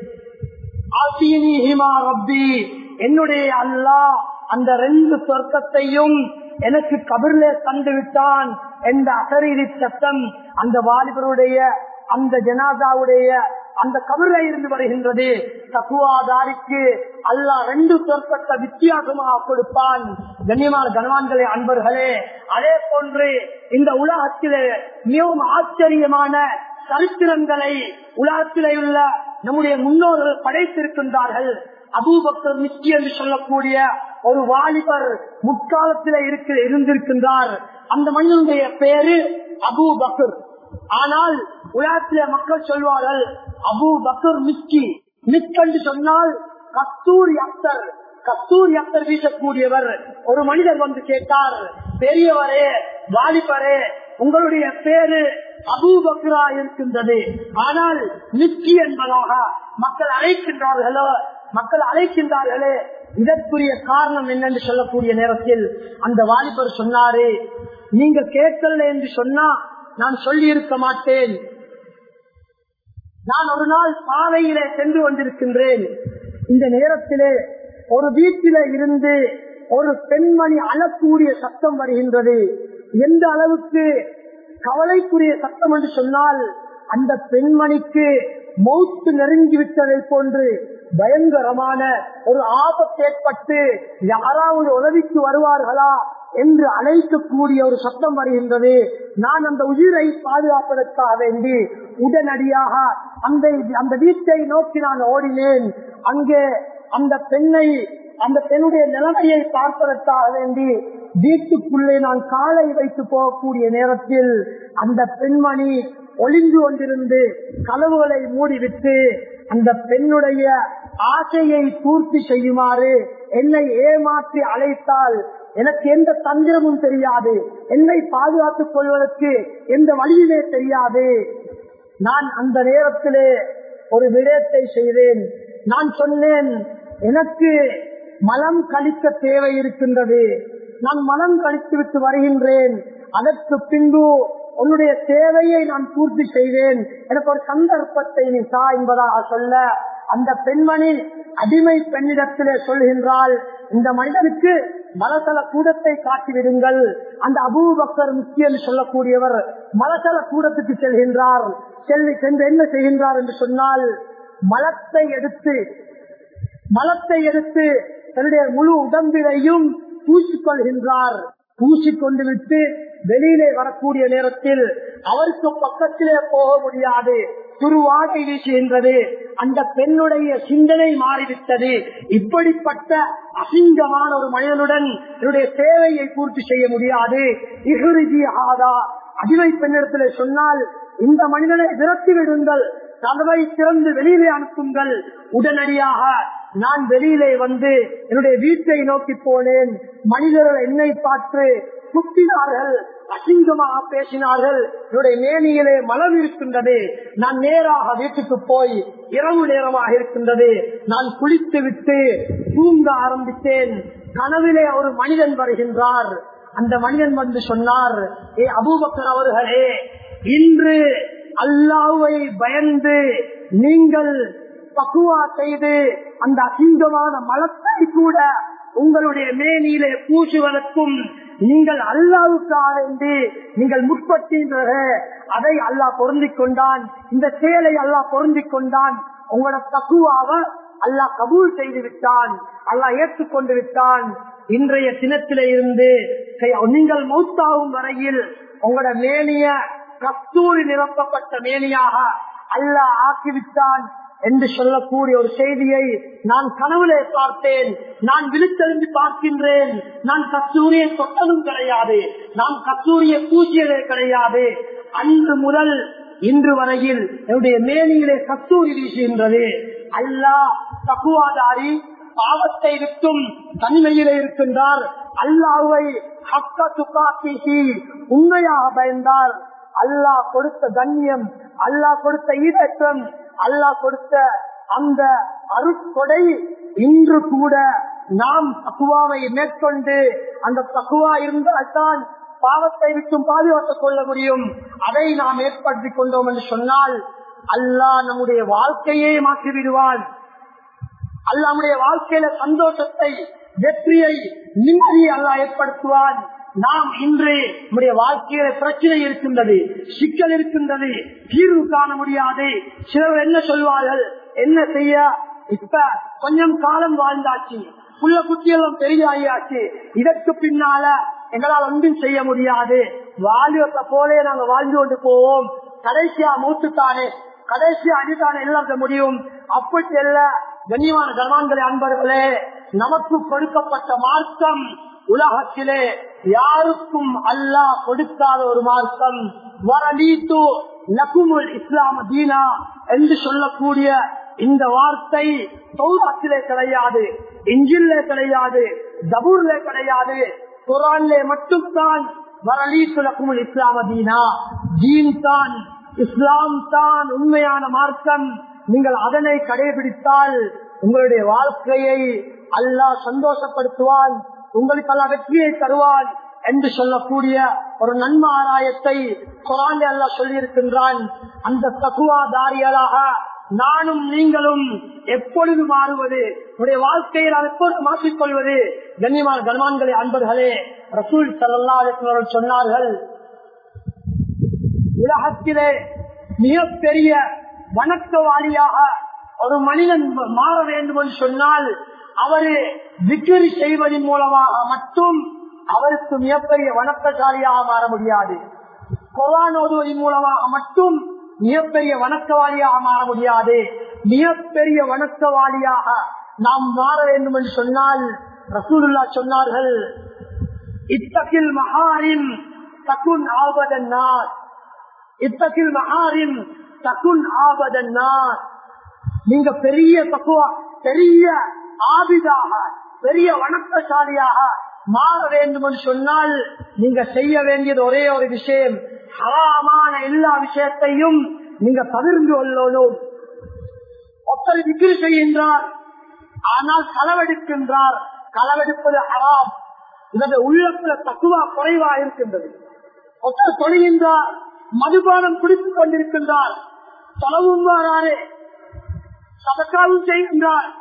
என்னுடைய அல்லாஹ் அந்த ரெண்டு சொர்க்கத்தையும் எனக்கு கபிர்ல தந்து விட்டான் என்ற அசரீதி சத்தம் அந்த வாலிபருடைய அந்த ஜனாதாவுடைய அந்த கபிர இருந்து வருகின்றது தக்குவாதாரிக்கு அல்லாஹ் ரெண்டு சொற்கத்தை வித்தியாசமாக கொடுப்பான் கண்ணியமான கனவான்களே அன்பர்களே அதே போன்று இந்த உலகத்திலே மிகவும் ஆச்சரியமான சரித்திரங்களை உலகத்திலே உள்ள நம்முடைய முன்னோர்கள் படைத்திருக்கின்றார்கள் அபூபக்கர் மிஸ்கி என்று சொல்லக்கூடிய ஒரு வாலிபர் முற்காலத்திலே இருக்க இருந்திருக்கின்றார் அந்த மனிதனுடைய பேரு அபு பக்கர் ஆனால் உலகத்திலே மக்கள் சொல்வார்கள் அபு பக்கர் மிஸ்கி மிஸ்க் என்று சொன்னால் கஸ்தூரி அக்தர் கஸ்தூரி அக்தர் வீசக்கூடியவர் ஒரு மனிதர் வந்து கேட்டார் பெரியவரே வாலிபரே உங்களுடைய பேரு அபூபக்ரா இருக்கின்றது ஆனால் மிஸ்கி என்பதாக மக்கள் அழைக்கின்றார்களோ மக்கள் அழைக்கின்றார்களே இதற்குரிய காரணம் என்னென்று சொல்லக்கூடிய நேரத்தில் அந்த வாலிபர் சொன்னாரு நீங்க கேட்கல என்று சொன்னா நான் சொல்லி இருக்க மாட்டேன் நான் ஒரு நாள் பாதையிலே சென்று கொண்டிருக்கின்றேன் இந்த நேரத்திலே ஒரு வீட்டிலே இருந்து ஒரு பெண்மணி அழக்கூடிய சத்தம் வருகின்றது எந்த அளவுக்கு கவலைக்குரிய சத்தம் என்று சொன்னால் அந்த பெண்மணிக்கு மௌத்து நெருங்கிவிட்டதை போன்று பயங்கரமான ஒரு ஆபத்து ஏற்பட்டு யாராவது உதவிக்கு வருவார்களா என்று அழைக்கக்கூடிய ஒரு சத்தம் வருகின்றது நான் அந்த உயிரை பாதுகாப்பதற்காக வேண்டி உடனடியாக அந்த அந்த வீட்டை நோக்கி நான் ஓடினேன் அங்கே அந்த பெண்ணை அந்த பெண்ணுடைய நிலைமையை பார்ப்பதற்காக வேண்டி வீட்டுக்குள்ளே நான் காலை வைத்து போகக்கூடிய நேரத்தில் அந்த பெண்மணி ஒளிந்து கொண்டிருந்து கதவுகளை மூடிவிட்டு அந்த பெண்ணுடைய ஆசையை பூர்த்தி செய்யுமாறு என்னை ஏமாற்றி அழைத்தால் எனக்கு எந்த தந்திரமும் தெரியாது என்னை பாதுகாத்துக் கொள்வதற்கு எந்த வழியுமே தெரியாது நான் அந்த நேரத்திலே ஒரு விடயத்தை செய்தேன் நான் சொன்னேன் எனக்கு மலம் கழிக்க தேவை இருக்கின்றது நான் மலம் கழித்து விட்டு வருகின்றேன் அதற்கு பின்பு உன்னுடைய தேவையை நான் பூர்த்தி செய்வேன் எனக்கு ஒரு சந்தர்ப்பத்தை நீ தா என்பதாக சொல்ல அந்த பெண்மணி அடிமை பெண்ணிடத்திலே சொல்கின்றால் இந்த மனிதனுக்கு மலசல கூடத்தை காட்டிவிடுங்கள் அந்த அபூபக்கர் முக்கியம் சொல்லக்கூடியவர் மலசல கூடத்துக்கு செல்கின்றார் செல்லி சென்று என்ன செய்கின்றார் என்று சொன்னால் மலத்தை எடுத்து மலத்தை எடுத்து தன்னுடைய முழு உடம்பிலையும் பூசிக்கொள்கின்றார் பூசிக்கொண்டு விட்டு வெளியிலே வரக்கூடிய நேரத்தில் அவருக்கு பக்கத்திலே போக முடியாது துருவாகை வீசுகின்றது அந்த பெண்ணுடைய சிந்தனை மாறிவிட்டது இப்படிப்பட்ட அசிங்கமான ஒரு மனிதனுடன் என்னுடைய தேவையை பூர்த்தி செய்ய முடியாது இகுருஜி ஆதா அடிமை பெண்ணிடத்திலே சொன்னால் இந்த மனிதனை விரட்டி விடுங்கள் கதவை திறந்து வெளியிலே அனுப்புங்கள் உடனடியாக நான் வெளியிலே வந்து என்னுடைய வீட்டை நோக்கி போனேன் மனிதர்கள் என்னை பார்த்து குத்தினார்கள் அசிங்கமாக பேசினார்கள் என்னுடைய மேனியிலே மலம் இருக்கின்றது நான் நேராக வீட்டுக்கு போய் இரவு நேரமாக இருக்கின்றது நான் குளித்து விட்டு தூங்க ஆரம்பித்தேன் கனவிலே ஒரு மனிதன் வருகின்றார் அந்த மனிதன் வந்து சொன்னார் ஏ அபூபக்கர் அவர்களே இன்று அல்லாவை பயந்து நீங்கள் பக்குவா செய்து அந்த அசிங்கமான மலத்தை கூட உங்களுடைய மேனியிலே பூசுவதற்கும் நீங்கள் அல்லாவுக்காக வேண்டி நீங்கள் முற்பட்டீர்கள் அதை அல்லாஹ் பொருந்திக் கொண்டான் இந்த செயலை அல்லாஹ் பொருந்திக் கொண்டான் உங்களோட தக்குவாக அல்லாஹ் கபூல் செய்து விட்டான் அல்லாஹ் ஏற்றுக்கொண்டு விட்டான் இன்றைய தினத்திலே இருந்து நீங்கள் மௌத்தாகும் வரையில் உங்களோட மேனிய கஸ்தூரி நிரப்பப்பட்ட மேனியாக அல்லாஹ் ஆக்கிவிட்டான் என்று சொல்லக்கூடிய ஒரு செய்தியை நான் கனவுலே பார்த்தேன் நான் விழித்தெழுந்து பார்க்கின்றேன் நான் கஸ்தூரியை தொட்டதும் கிடையாது நான் கஸ்தூரியை பூசியதே கிடையாது அன்று முதல் இன்று வரையில் என்னுடைய மேனியிலே கஸ்தூரி வீசுகின்றது அல்லாஹ் தகுவாதாரி பாவத்தை விட்டும் தனிமையிலே இருக்கின்றார் அல்லாவை ஹக்க துக்காக்கி உண்மையாக பயந்தார் அல்லாஹ் கொடுத்த கண்ணியம் அல்லாஹ் கொடுத்த ஈடற்றம் அல்லாஹ் கொடுத்த அந்த அருட்கொடை இன்று கூட நாம் தக்குவாவை மேற்கொண்டு அந்த தக்குவா இருந்தால்தான் பாவத்தை விட்டும் பாதுகாத்துக் கொள்ள முடியும் அதை நாம் ஏற்படுத்திக் கொண்டோம் என்று சொன்னால் அல்லாஹ் நம்முடைய வாழ்க்கையே மாற்றி விடுவான் அல்ல நம்முடைய வாழ்க்கையில சந்தோஷத்தை வெற்றியை நிம்மதியை அல்லா ஏற்படுத்துவான் நாம் இன்று நம்முடைய வாழ்க்கையில பிரச்சனை இருக்கின்றது சிக்கல் இருக்கின்றது தீர்வு காண முடியாது சிலர் என்ன சொல்வார்கள் என்ன செய்ய இப்ப கொஞ்சம் காலம் வாழ்ந்தாச்சு புள்ள குட்டியெல்லாம் பெரியாயாச்சு இதற்கு பின்னால எங்களால் ஒன்றும் செய்ய முடியாது வாலிபத்தை போலே நாங்க வாழ்ந்து கொண்டு போவோம் கடைசியா மூத்துத்தானே கடைசியா அடித்தானே எல்லாம் முடியும் அப்படி அல்ல கண்ணியமான கர்மான்களே அன்பர்களே நமக்கு கொடுக்கப்பட்ட மார்க்கம் உலகத்திலே யாருக்கும் அல்லாஹ் கொடுக்காத ஒரு மார்க்கம் வரலீத்து லகுமுல் இஸ்லாம தீனா என்று சொல்லக்கூடிய இந்த வார்த்தை சௌராத்திலே கிடையாது இஞ்சிலே கிடையாது ஜபூர்லே கிடையாது குரான்லே மட்டும்தான் வரலீத்து லகுமுல் இஸ்லாம தீனா தீன் தான் இஸ்லாம் தான் உண்மையான மார்க்கம் நீங்கள் அதனை கடைபிடித்தால் உங்களுடைய வாழ்க்கையை அல்லாஹ் சந்தோஷப்படுத்துவான் உங்களுக்கு அல்லா வெற்றியை தருவான் என்று சொல்லக்கூடிய ஒரு நன்ம ஆராயத்தை குரான் அல்லாஹ் சொல்லியிருக்கின்றான் அந்த தகுவாதாரிகளாக நானும் நீங்களும் எப்பொழுது மாறுவது உடைய வாழ்க்கையில் அதை எப்பொழுது மாற்றிக்கொள்வது கண்ணியமான கர்மான்களே அன்பர்களே ரசூல் சல்லா அலிஸ்வர்கள் சொன்னார்கள் உலகத்திலே மிகப்பெரிய வணக்கவாளியாக ஒரு மனிதன் மாற வேண்டும் என்று சொன்னால் அவரு விக்கிரி செய்வதன் மூலமாக மட்டும் அவருக்கு மிகப்பெரிய வணக்கசாலியாக மாற முடியாது கொவான் ஓதுவதன் மூலமாக மட்டும் மிகப்பெரிய வணக்கவாளியாக மாற முடியாது மிகப்பெரிய வணக்கவாளியாக நாம் மாற வேண்டும் என்று சொன்னால் ரசூலுல்லா சொன்னார்கள் இத்தகில் மகாரின் தகுன் ஆபதன்னார் இத்தகில் மகாரின் தகுன் ஆபதன்னார் நீங்க பெரிய தக்குவா பெரிய ஆபிதாக பெரிய வணக்கசாலியாக மாற வேண்டும் என்று சொன்னால் நீங்க செய்ய வேண்டியது ஒரே ஒரு விஷயம் ஹராமான எல்லா விஷயத்தையும் நீங்க பகிர்ந்து கொள்ளணும் ஒருத்தர் விக்கிரி செய்கின்றார் ஆனால் களவெடுக்கின்றார் களவெடுப்பது ஹராம் இதற்கு உள்ளத்துல தக்குவா குறைவா இருக்கின்றது ஒருத்தர் தொழுகின்றார் மதுபானம் குடித்துக் கொண்டிருக்கின்றார் தொலைவும் வாராரே சதக்காவும் செய்கின்றார்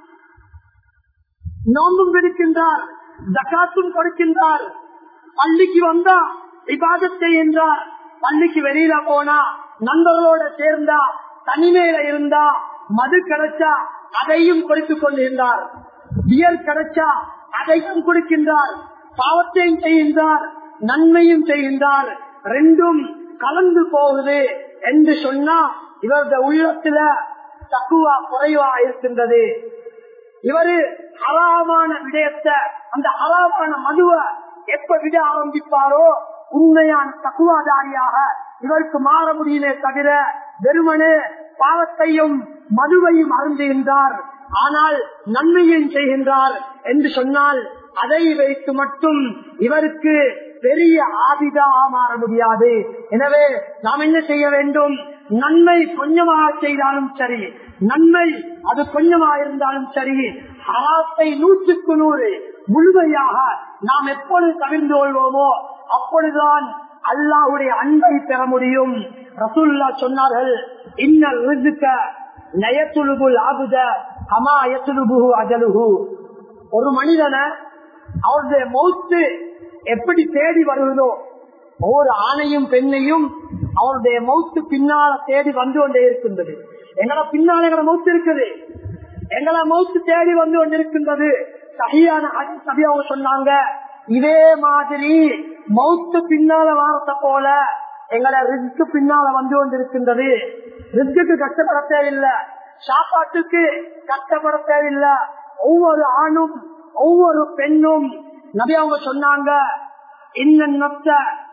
நோம்பும் விடுக்கின்றார் ஜக்காத்தும் கொடுக்கின்றார் பள்ளிக்கு வந்தா விவாதம் செய்கின்றார் பள்ளிக்கு வெளியில போனா நண்பர்களோட சேர்ந்தா தனிமையில இருந்தா மது கிடைச்சா அதையும் கொடுத்துக் கொண்டிருந்தார் பியர் கிடைச்சா அதையும் கொடுக்கின்றார் பாவத்தையும் செய்கின்றார் நன்மையும் செய்கின்றார் ரெண்டும் கலந்து போகுது என்று சொன்னா இவரது உள்ளத்துல தக்குவா குறைவா இருக்கின்றது இவரு ஹராமான விடயத்தை அந்த ஹராமான மதுவை எப்ப விட ஆரம்பிப்பாரோ உண்மையான தக்குவாதாரியாக இவருக்கு மாற முடியுமே தவிர வெறுமனே பாவத்தையும் மதுவையும் அருந்துகின்றார் ஆனால் நன்மையும் செய்கின்றார் என்று சொன்னால் அதை வைத்து மட்டும் இவருக்கு பெரிய ஆபிதா மாற முடியாது எனவே நாம் என்ன செய்ய வேண்டும் நன்மை கொஞ்சமாக செய்தாலும் சரி நன்மை அது கொஞ்சமாக இருந்தாலும் சரி ஹராத்தை நூற்றுக்கு நூறு முழுமையாக நாம் எப்பொழுது தவிர்ந்து கொள்வோமோ அப்பொழுதுதான் அல்லாவுடைய அன்பை பெற முடியும் ரசூல்லா சொன்னார்கள் இன்னல் ரிசுக்க நயத்துலுபுல் ஆபுத அமா அயத்துலுபுகு அஜலுகு ஒரு மனிதனை அவருடைய மௌத்து எப்படி தேடி வருவதோ ஒவ்வொரு ஆணையும் பெண்ணையும் அவருடைய மௌத்து பின்னால தேடி வந்து கொண்டே இருக்கின்றது எங்களை பின்னால் எங்களை மௌத்து இருக்குது எங்களை மௌத்து தேடி வந்து கொண்டிருக்கின்றது சகியான சபி அவங்க சொன்னாங்க இதே மாதிரி மௌத்து பின்னால வாரத்தை போல எங்களை ரிஸ்க்கு பின்னால வந்து கொண்டிருக்கின்றது ரிஸ்க்கு கஷ்டப்பட தேவையில்லை சாப்பாட்டுக்கு கஷ்டப்பட தேவையில்லை ஒவ்வொரு ஆணும் ஒவ்வொரு பெண்ணும் நபி அவங்க சொன்னாங்க இன்னத்த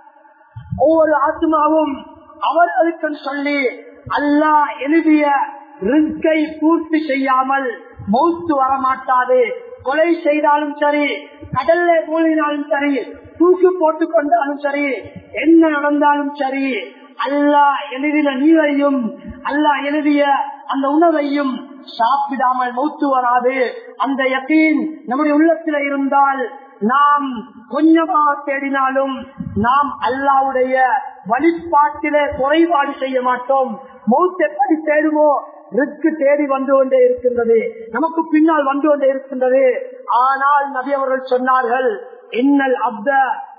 ஒவ்வொரு ஆத்மாவும் அவர்களுக்கு சொல்லி அல்லாஹ் எழுதிய ரிஸ்கை பூர்த்தி செய்யாமல் மௌத்து வரமாட்டாது கொலை செய்தாலும் சரி கடல்ல மூழ்கினாலும் சரி தூக்கு போட்டுக் கொண்டாலும் சரி என்ன நடந்தாலும் சரி அல்லாஹ் எழுதின நீரையும் அல்லாஹ் எழுதிய அந்த உணவையும் சாப்பிடாமல் மௌத்து வராது அந்த யக்கீன் நம்முடைய உள்ளத்தில் இருந்தால் நாம் கொஞ்சமாக தேடினாலும் நாம் அல்லாவுடைய வழிபாட்டிலே குறைபாடு செய்ய மாட்டோம் மௌத் எப்படி தேடுமோ ரிஸ்க் தேடி வந்து கொண்டே இருக்கின்றது நமக்கு பின்னால் வந்து கொண்டே இருக்கின்றது ஆனால் நபி அவர்கள் சொன்னார்கள் இன்னல் அப்த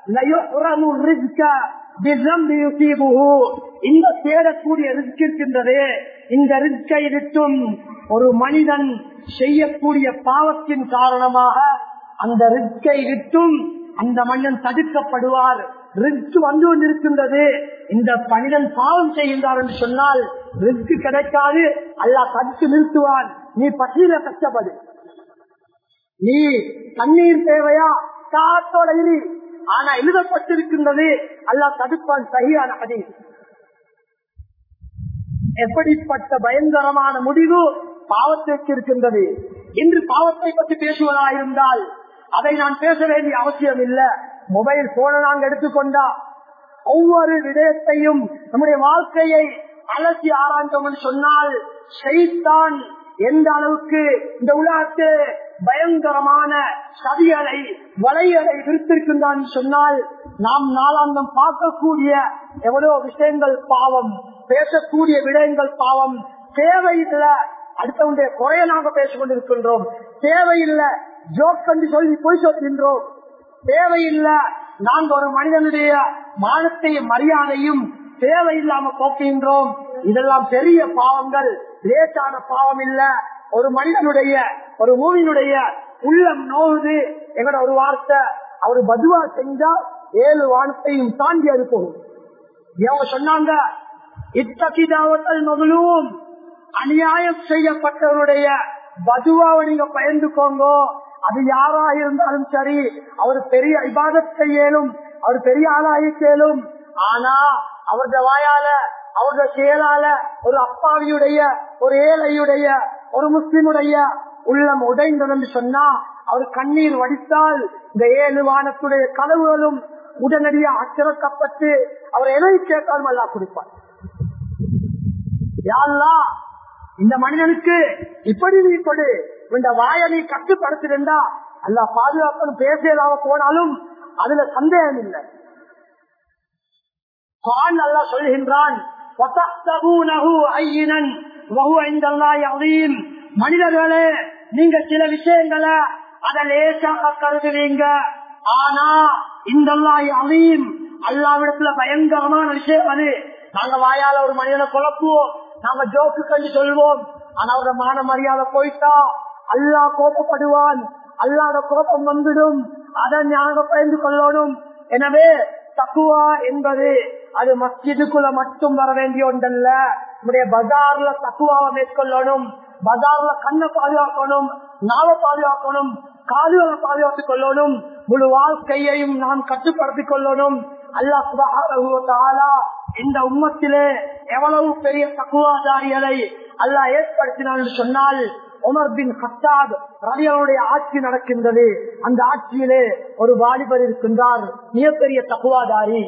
இந்த தேடக்கூடிய ரிஸ்க் இருக்கின்றது இந்த ரிஸ்கை விட்டும் ஒரு மனிதன் செய்யக்கூடிய பாவத்தின் காரணமாக அந்த ரிஸ்கை விட்டும் அந்த மனிதன் தடுக்கப்படுவார் ரிஸ்க் வந்து கொண்டிருக்கின்றது இந்த மனிதன் பாவம் செய்கின்றார் என்று சொன்னால் ரிஸ்க் கிடைக்காது அல்லா தடுத்து நிறுத்துவான் நீ பசியில கஷ்டப்படு நீ தண்ணீர் தேவையா காத்தோட இரு ஆனா எழுதப்பட்டிருக்கின்றது அல்லா தடுப்பான் சரியான அதி எப்படிப்பட்ட பயங்கரமான முடிவு பாவத்திற்கு இருக்கின்றது இன்று பாவத்தை பற்றி பேசுவதா இருந்தால் அதை நான் பேச வேண்டிய அவசியம் இல்ல மொபைல் போன நாங்க எடுத்துக்கொண்டா ஒவ்வொரு விடயத்தையும் நம்முடைய வாழ்க்கையை அலசி ஆராய்ந்தோம் சொன்னால் செய்தான் எந்த அளவுக்கு இந்த உலகத்து பயங்கரமான சதிகளை வலைகளை விருத்திருக்கின்றான் சொன்னால் நாம் நாளாந்தம் பார்க்கக்கூடிய எவ்வளவு விஷயங்கள் பாவம் பேசக்கூடிய விடயங்கள் பாவம் தேவையில்லை அடுத்தவனுடைய குறைய நாங்க பேசிக் கொண்டிருக்கின்றோம் தேவையில்லை ஜோக் கண்டு சொல்லி போய் சொல்கின்றோம் தேவையில்லை நாங்க ஒரு மனிதனுடைய மானத்தையும் மரியாதையும் தேவையில்லாம போக்குகின்றோம் இதெல்லாம் பெரிய பாவங்கள் லேசான பாவம் இல்ல ஒரு மனிதனுடைய ஒரு மூவினுடைய உள்ளம் நோவுது எங்கட ஒரு வார்த்தை அவர் பதுவா செஞ்சா ஏழு வானத்தையும் தாண்டி அது போகும் இவங்க சொன்னாங்க இத்தகிதாவத்தல் மகளும் அநியாயம் செய்யப்பட்டவருடைய பதுவாவை நீங்க பயந்துக்கோங்க அது யாரா இருந்தாலும் சரி அவர் பெரிய இபாதத் செய்யலும் அவர் பெரிய ஆளாயிக்கலும் ஆனா அவருடைய வாயால அவருடைய செயலால ஒரு அப்பாவியுடைய ஒரு ஏழையுடைய ஒரு முஸ்லிமுடைய உள்ளம் உடைந்தது என்று சொன்னா அவர் கண்ணீர் வடித்தால் இந்த ஏழு வானத்துடைய கனவுகளும் உடனடியாக அச்சிறக்கப்பட்டு அவர் எதை கேட்டாலும் அல்லா கொடுப்பார் யாழ்லா இந்த மனிதனுக்கு இப்படி நீ கொடு இந்த வாயை நீ கட்டுப்படுத்திருந்தா அல்லா பாதுகாப்பு பேசியதாக போனாலும் அதுல சந்தேகம் இல்லை குரான் அல்லா சொல்கின்றான் மனிதர்களே நீங்க சில விஷயங்களை அதை லேசாக கருதுவீங்க ஆனா இந்த அதையும் அல்லாவிடத்துல பயங்கரமான விஷயம் அது நாங்க வாயால ஒரு மனிதனை குழப்புவோம் நாங்க ஜோக்கு கண்டு சொல்வோம் ஆனா அவரோட மான மரியாதை போயிட்டா அல்லா கோபப்படுவான் அல்லாத கோபம் வந்துடும் அதை ஞான பயந்து கொள்ளணும் எனவே தக்குவா என்பது அது மஸ்ஜிதுக்குள்ள மட்டும் வர வேண்டிய ஒன்றல்ல நம்முடைய பஜார்ல தக்குவாவை மேற்கொள்ளணும் பஜார்ல கண்ணை பாதுகாக்கணும் நாவை பாதுகாக்கணும் காதுகளை பாதுகாத்துக் கொள்ளணும் முழு வாழ்க்கையையும் நாம் கட்டுப்படுத்திக் கொள்ளணும் அல்லா இந்த உம்மத்திலே எவ்வளவு பெரிய தக்குவாதாரிகளை அல்லா ஏற்படுத்தினான் சொன்னால் உமர் பின் ஹத்தாப் ரவியனுடைய ஆட்சி நடக்கின்றது அந்த ஆட்சியிலே ஒரு வாலிபர் இருக்கின்றார் மிகப்பெரிய தக்குவாதாரி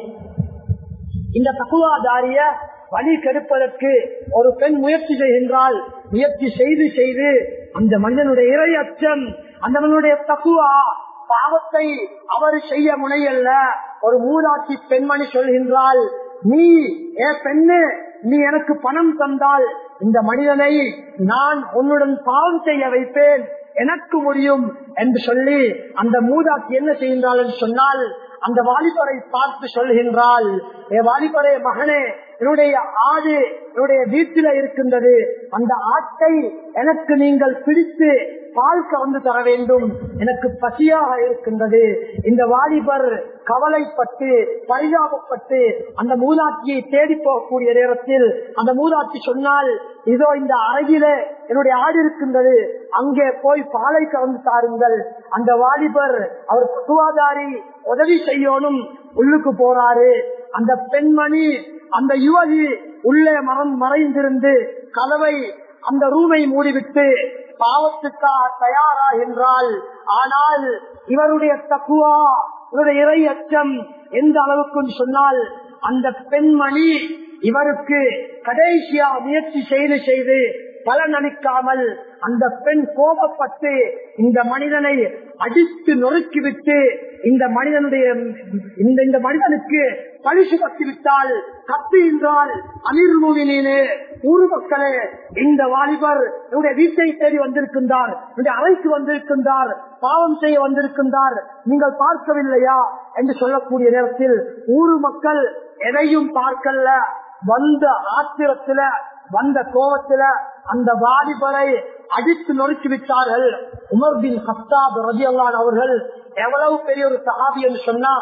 இந்த தக்குவாதாரிய வழி கெடுப்பதற்கு ஒரு பெண் முயற்சி செய்கின்றால் முயற்சி செய்து செய்து அந்த மனிதனுடைய இறை அச்சம் அந்த மனிதனுடைய தக்குவா பாவத்தை அவர் செய்ய முனையல்ல ஒரு மூதாட்சி பெண்மணி சொல்கின்றால் நீ ஏ பெண்ணு நீ எனக்கு பணம் தந்தால் இந்த மனிதனை நான் உன்னுடன் பாவம் செய்ய வைப்பேன் எனக்கு முடியும் என்று சொல்லி அந்த மூதாட்சி என்ன செய்கின்றாள் என்று சொன்னால் அந்த வாலிபரை பார்த்து சொல்கின்றாள் ஏ வாலிபரே மகனே என்னுடைய ஆடு என்னுடைய வீட்டில இருக்கின்றது அந்த ஆட்டை எனக்கு நீங்கள் பிடித்து பால் கவர்ந்து தர வேண்டும் எனக்கு பசியாக இருக்கின்றது இந்த வாலிபர் கவலைப்பட்டு பரிதாபப்பட்டு அந்த மூதாட்சியை தேடி போகக்கூடிய நேரத்தில் அந்த மூதாட்சி சொன்னால் இதோ இந்த அருகிலே என்னுடைய ஆடு இருக்கின்றது அங்கே போய் பாலை கவர்ந்து தாருங்கள் அந்த வாலிபர் அவர் சுகாதாரி உதவி செய்யணும் உள்ளுக்கு போறாரு அந்த பெண்மணி அந்த யுவதி உள்ளே மரம் மறைந்திருந்து கதவை அந்த ரூமை மூடிவிட்டு பாவத்துக்காக தயாராகின்றால் ஆனால் இவருடைய தக்குவா இவருடைய இறை அச்சம் எந்த அளவுக்கு சொன்னால் அந்த பெண்மணி இவருக்கு கடைசியா முயற்சி செய்து செய்து பலன் அளிக்காமல் அந்த பெண் கோபப்பட்டு இந்த மனிதனை அடித்து நொறுக்கிவிட்டு இந்த மனிதனுடைய இந்த இந்த மனிதனுக்கு பரிசு கத்திவிட்டால் கத்து என்றால் அமீர் மூவினே ஊர் மக்களே இந்த வாலிபர் என்னுடைய வீட்டை தேடி வந்திருக்கின்றார் என்னுடைய அறைக்கு வந்திருக்கின்றார் பாவம் செய்ய வந்திருக்கின்றார் நீங்கள் பார்க்கவில்லையா என்று சொல்லக்கூடிய நேரத்தில் ஊர் மக்கள் எதையும் பார்க்கல வந்த ஆத்திரத்துல வந்த கோபத்துல அந்த வாலிபரை அடித்து நொறுக்கி விட்டார்கள் உமர் பின் ஹத்தாப் ரதி அல்லான் அவர்கள் எவ்வளவு பெரிய ஒரு சகாபி என்று சொன்னா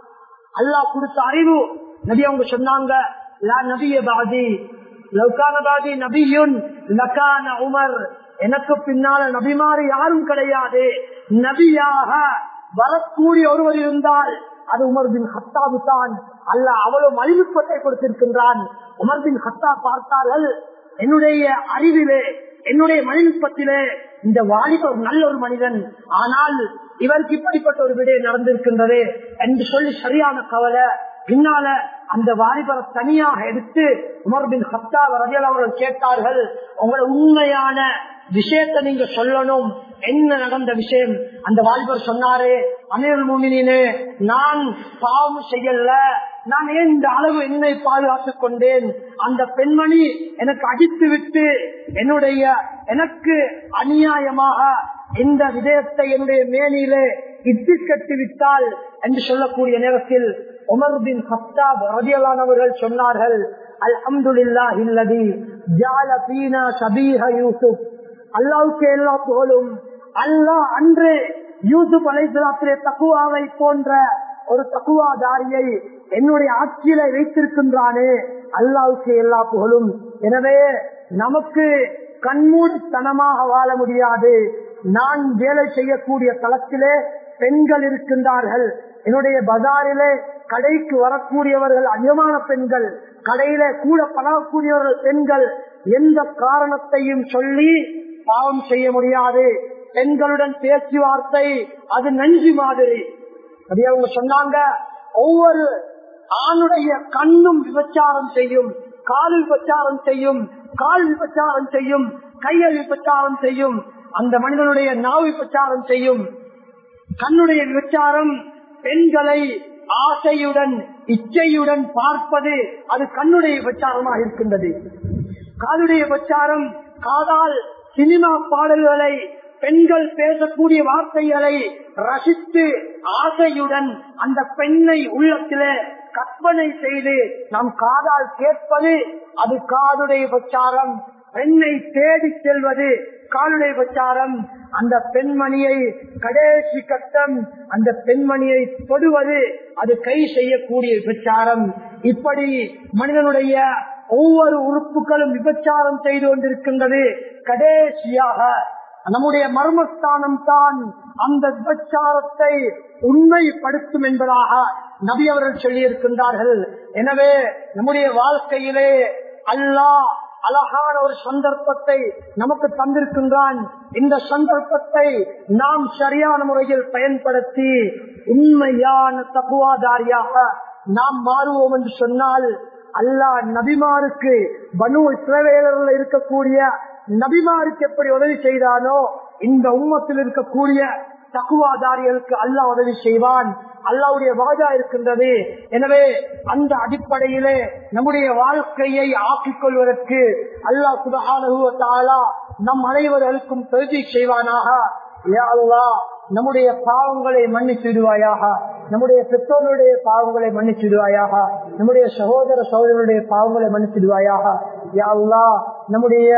அல்லாஹ் கொடுத்த அறிவு நபி அவங்க சொன்னாங்க லா நபிய பாதி லவ்கான பாதி நபியுன் லக்கான உமர் எனக்கு பின்னால நபிமாறு யாரும் கிடையாது நபியாக வரக்கூடிய ஒருவர் இருந்தால் அது உமர் பின் ஹத்தாபு தான் அல்ல அவ்வளவு மலிவுப்பத்தை கொடுத்திருக்கின்றான் உமர் பின் ஹத்தா பார்த்தார்கள் என்னுடைய அறிவிலே என்னுடைய மனிதத்திலே இந்த வாலிபர் நல்ல ஒரு மனிதன் ஆனால் இவருக்கு இப்படிப்பட்ட ஒரு விடை நடந்திருக்கின்றது என்று சொல்லி சரியான கவலை பின்னால அந்த வாலிபரை தனியாக எடுத்து உமர் பின் ஹத்தாப் ரஜல் அவர்கள் கேட்டார்கள் உங்களோட உண்மையான விஷயத்தை நீங்க சொல்லணும் என்ன நடந்த விஷயம் அந்த வாலிபர் சொன்னாரு அமீர் மூமினே நான் பாவம் செய்யல நான் ஏன் இந்த அளவு என்னை பாதுகாத்துக் கொண்டேன் அந்த பெண்மணி எனக்கு அடித்து விட்டு என்னுடைய எனக்கு அநியாயமாக இந்த விடயத்தை என்னுடைய மேனியிலே இட்டு கட்டி விட்டால் என்று சொல்லக்கூடிய நேரத்தில் உமர் பின் ஹத்தாப் ரதியலானவர்கள் சொன்னார்கள் அல்ஹம்துலில்லாஹ் இல்லதி ஜால பீனா சபீஹ யூசுப் அல்லாவுக்கு எல்லா புகழும் அல்லாஹ் அன்று யூசுப் அலைசலாத்திலே தக்குவாவை போன்ற ஒரு தக்குவாதாரியை என்னுடைய ஆட்சியில வைத்திருக்கின்றானே அல்லாவுக்கு எல்லா புகழும் எனவே நமக்கு கண்மூடித்தனமாக வாழ முடியாது நான் வேலை செய்யக்கூடிய தளத்திலே பெண்கள் இருக்கின்றார்கள் என்னுடைய பஜாரிலே கடைக்கு வரக்கூடியவர்கள் அதிகமான பெண்கள் கடையில கூட பழகக்கூடியவர்கள் பெண்கள் எந்த காரணத்தையும் சொல்லி பாவம் செய்ய முடியாது பெண்களுடன் பேச்சுவார்த்தை அது நஞ்சு மாதிரி அதே அவங்க சொன்னாங்க ஒவ்வொரு ஆணுடைய கண்ணும் விபச்சாரம் செய்யும் கால் விபச்சாரம் செய்யும் கால் விபச்சாரம் செய்யும் கையை விபச்சாரம் செய்யும் அந்த மனிதனுடைய நாவு விபச்சாரம் செய்யும் கண்ணுடைய விபச்சாரம் பெண்களை ஆசையுடன் இச்சையுடன் பார்ப்பது அது கண்ணுடைய விபச்சாரமாக இருக்கின்றது காதுடைய விபச்சாரம் காதால் சினிமா பாடல்களை பெண்கள் பேசக்கூடிய வார்த்தைகளை ரசித்து ஆசையுடன் அந்த பெண்ணை உள்ளத்திலே கற்பனை செய்து நாம் காதால் கேட்பது அது காதுடைய பிரச்சாரம் பெண்ணை தேடி செல்வது காலுடைய பிரச்சாரம் அந்த பெண்மணியை கடைசி கட்டம் அந்த பெண்மணியை தொடுவது அது கை செய்யக்கூடிய விபச்சாரம் இப்படி மனிதனுடைய ஒவ்வொரு உறுப்புகளும் விபச்சாரம் செய்து கொண்டிருக்கின்றது கடைசியாக நம்முடைய மர்மஸ்தானம் தான் அந்த விபச்சாரத்தை உண்மைப்படுத்தும் என்பதாக நபி அவர்கள் சொல்லியிருக்கின்றார்கள் எனவே நம்முடைய வாழ்க்கையிலே அல்லாஹ் அழகான ஒரு சந்தர்ப்பத்தை நமக்கு தந்திருக்கின்றான் இந்த சந்தர்ப்பத்தை நாம் சரியான முறையில் பயன்படுத்தி உண்மையான தகுவாதாரியாக நாம் மாறுவோம் என்று சொன்னால் அல்லாஹ் நபிமாருக்கு பனு இஸ்ரவேலர்கள் இருக்கக்கூடிய நபிமாருக்கு எப்படி உதவி செய்தானோ இந்த உம்மத்தில் இருக்கக்கூடிய தக்குவாதாரிகளுக்கு அல்லாஹ் உதவி செய்வான் அல்லாவுடைய வாஜா இருக்கின்றது எனவே அந்த அடிப்படையிலே நம்முடைய வாழ்க்கையை ஆக்கிக் கொள்வதற்கு அல்லாஹ் சுபகானா நம் அனைவர்களுக்கும் தொகுதி செய்வானாக யா அல்லாஹ் நம்முடைய பாவங்களை மன்னிச்சிடுவாயாக நம்முடைய பெற்றோருடைய பாவங்களை மன்னிச்சிடுவாயாக நம்முடைய சகோதர சகோதரருடைய பாவங்களை மன்னிச்சிடுவாயாக யா அல்லாஹ் நம்முடைய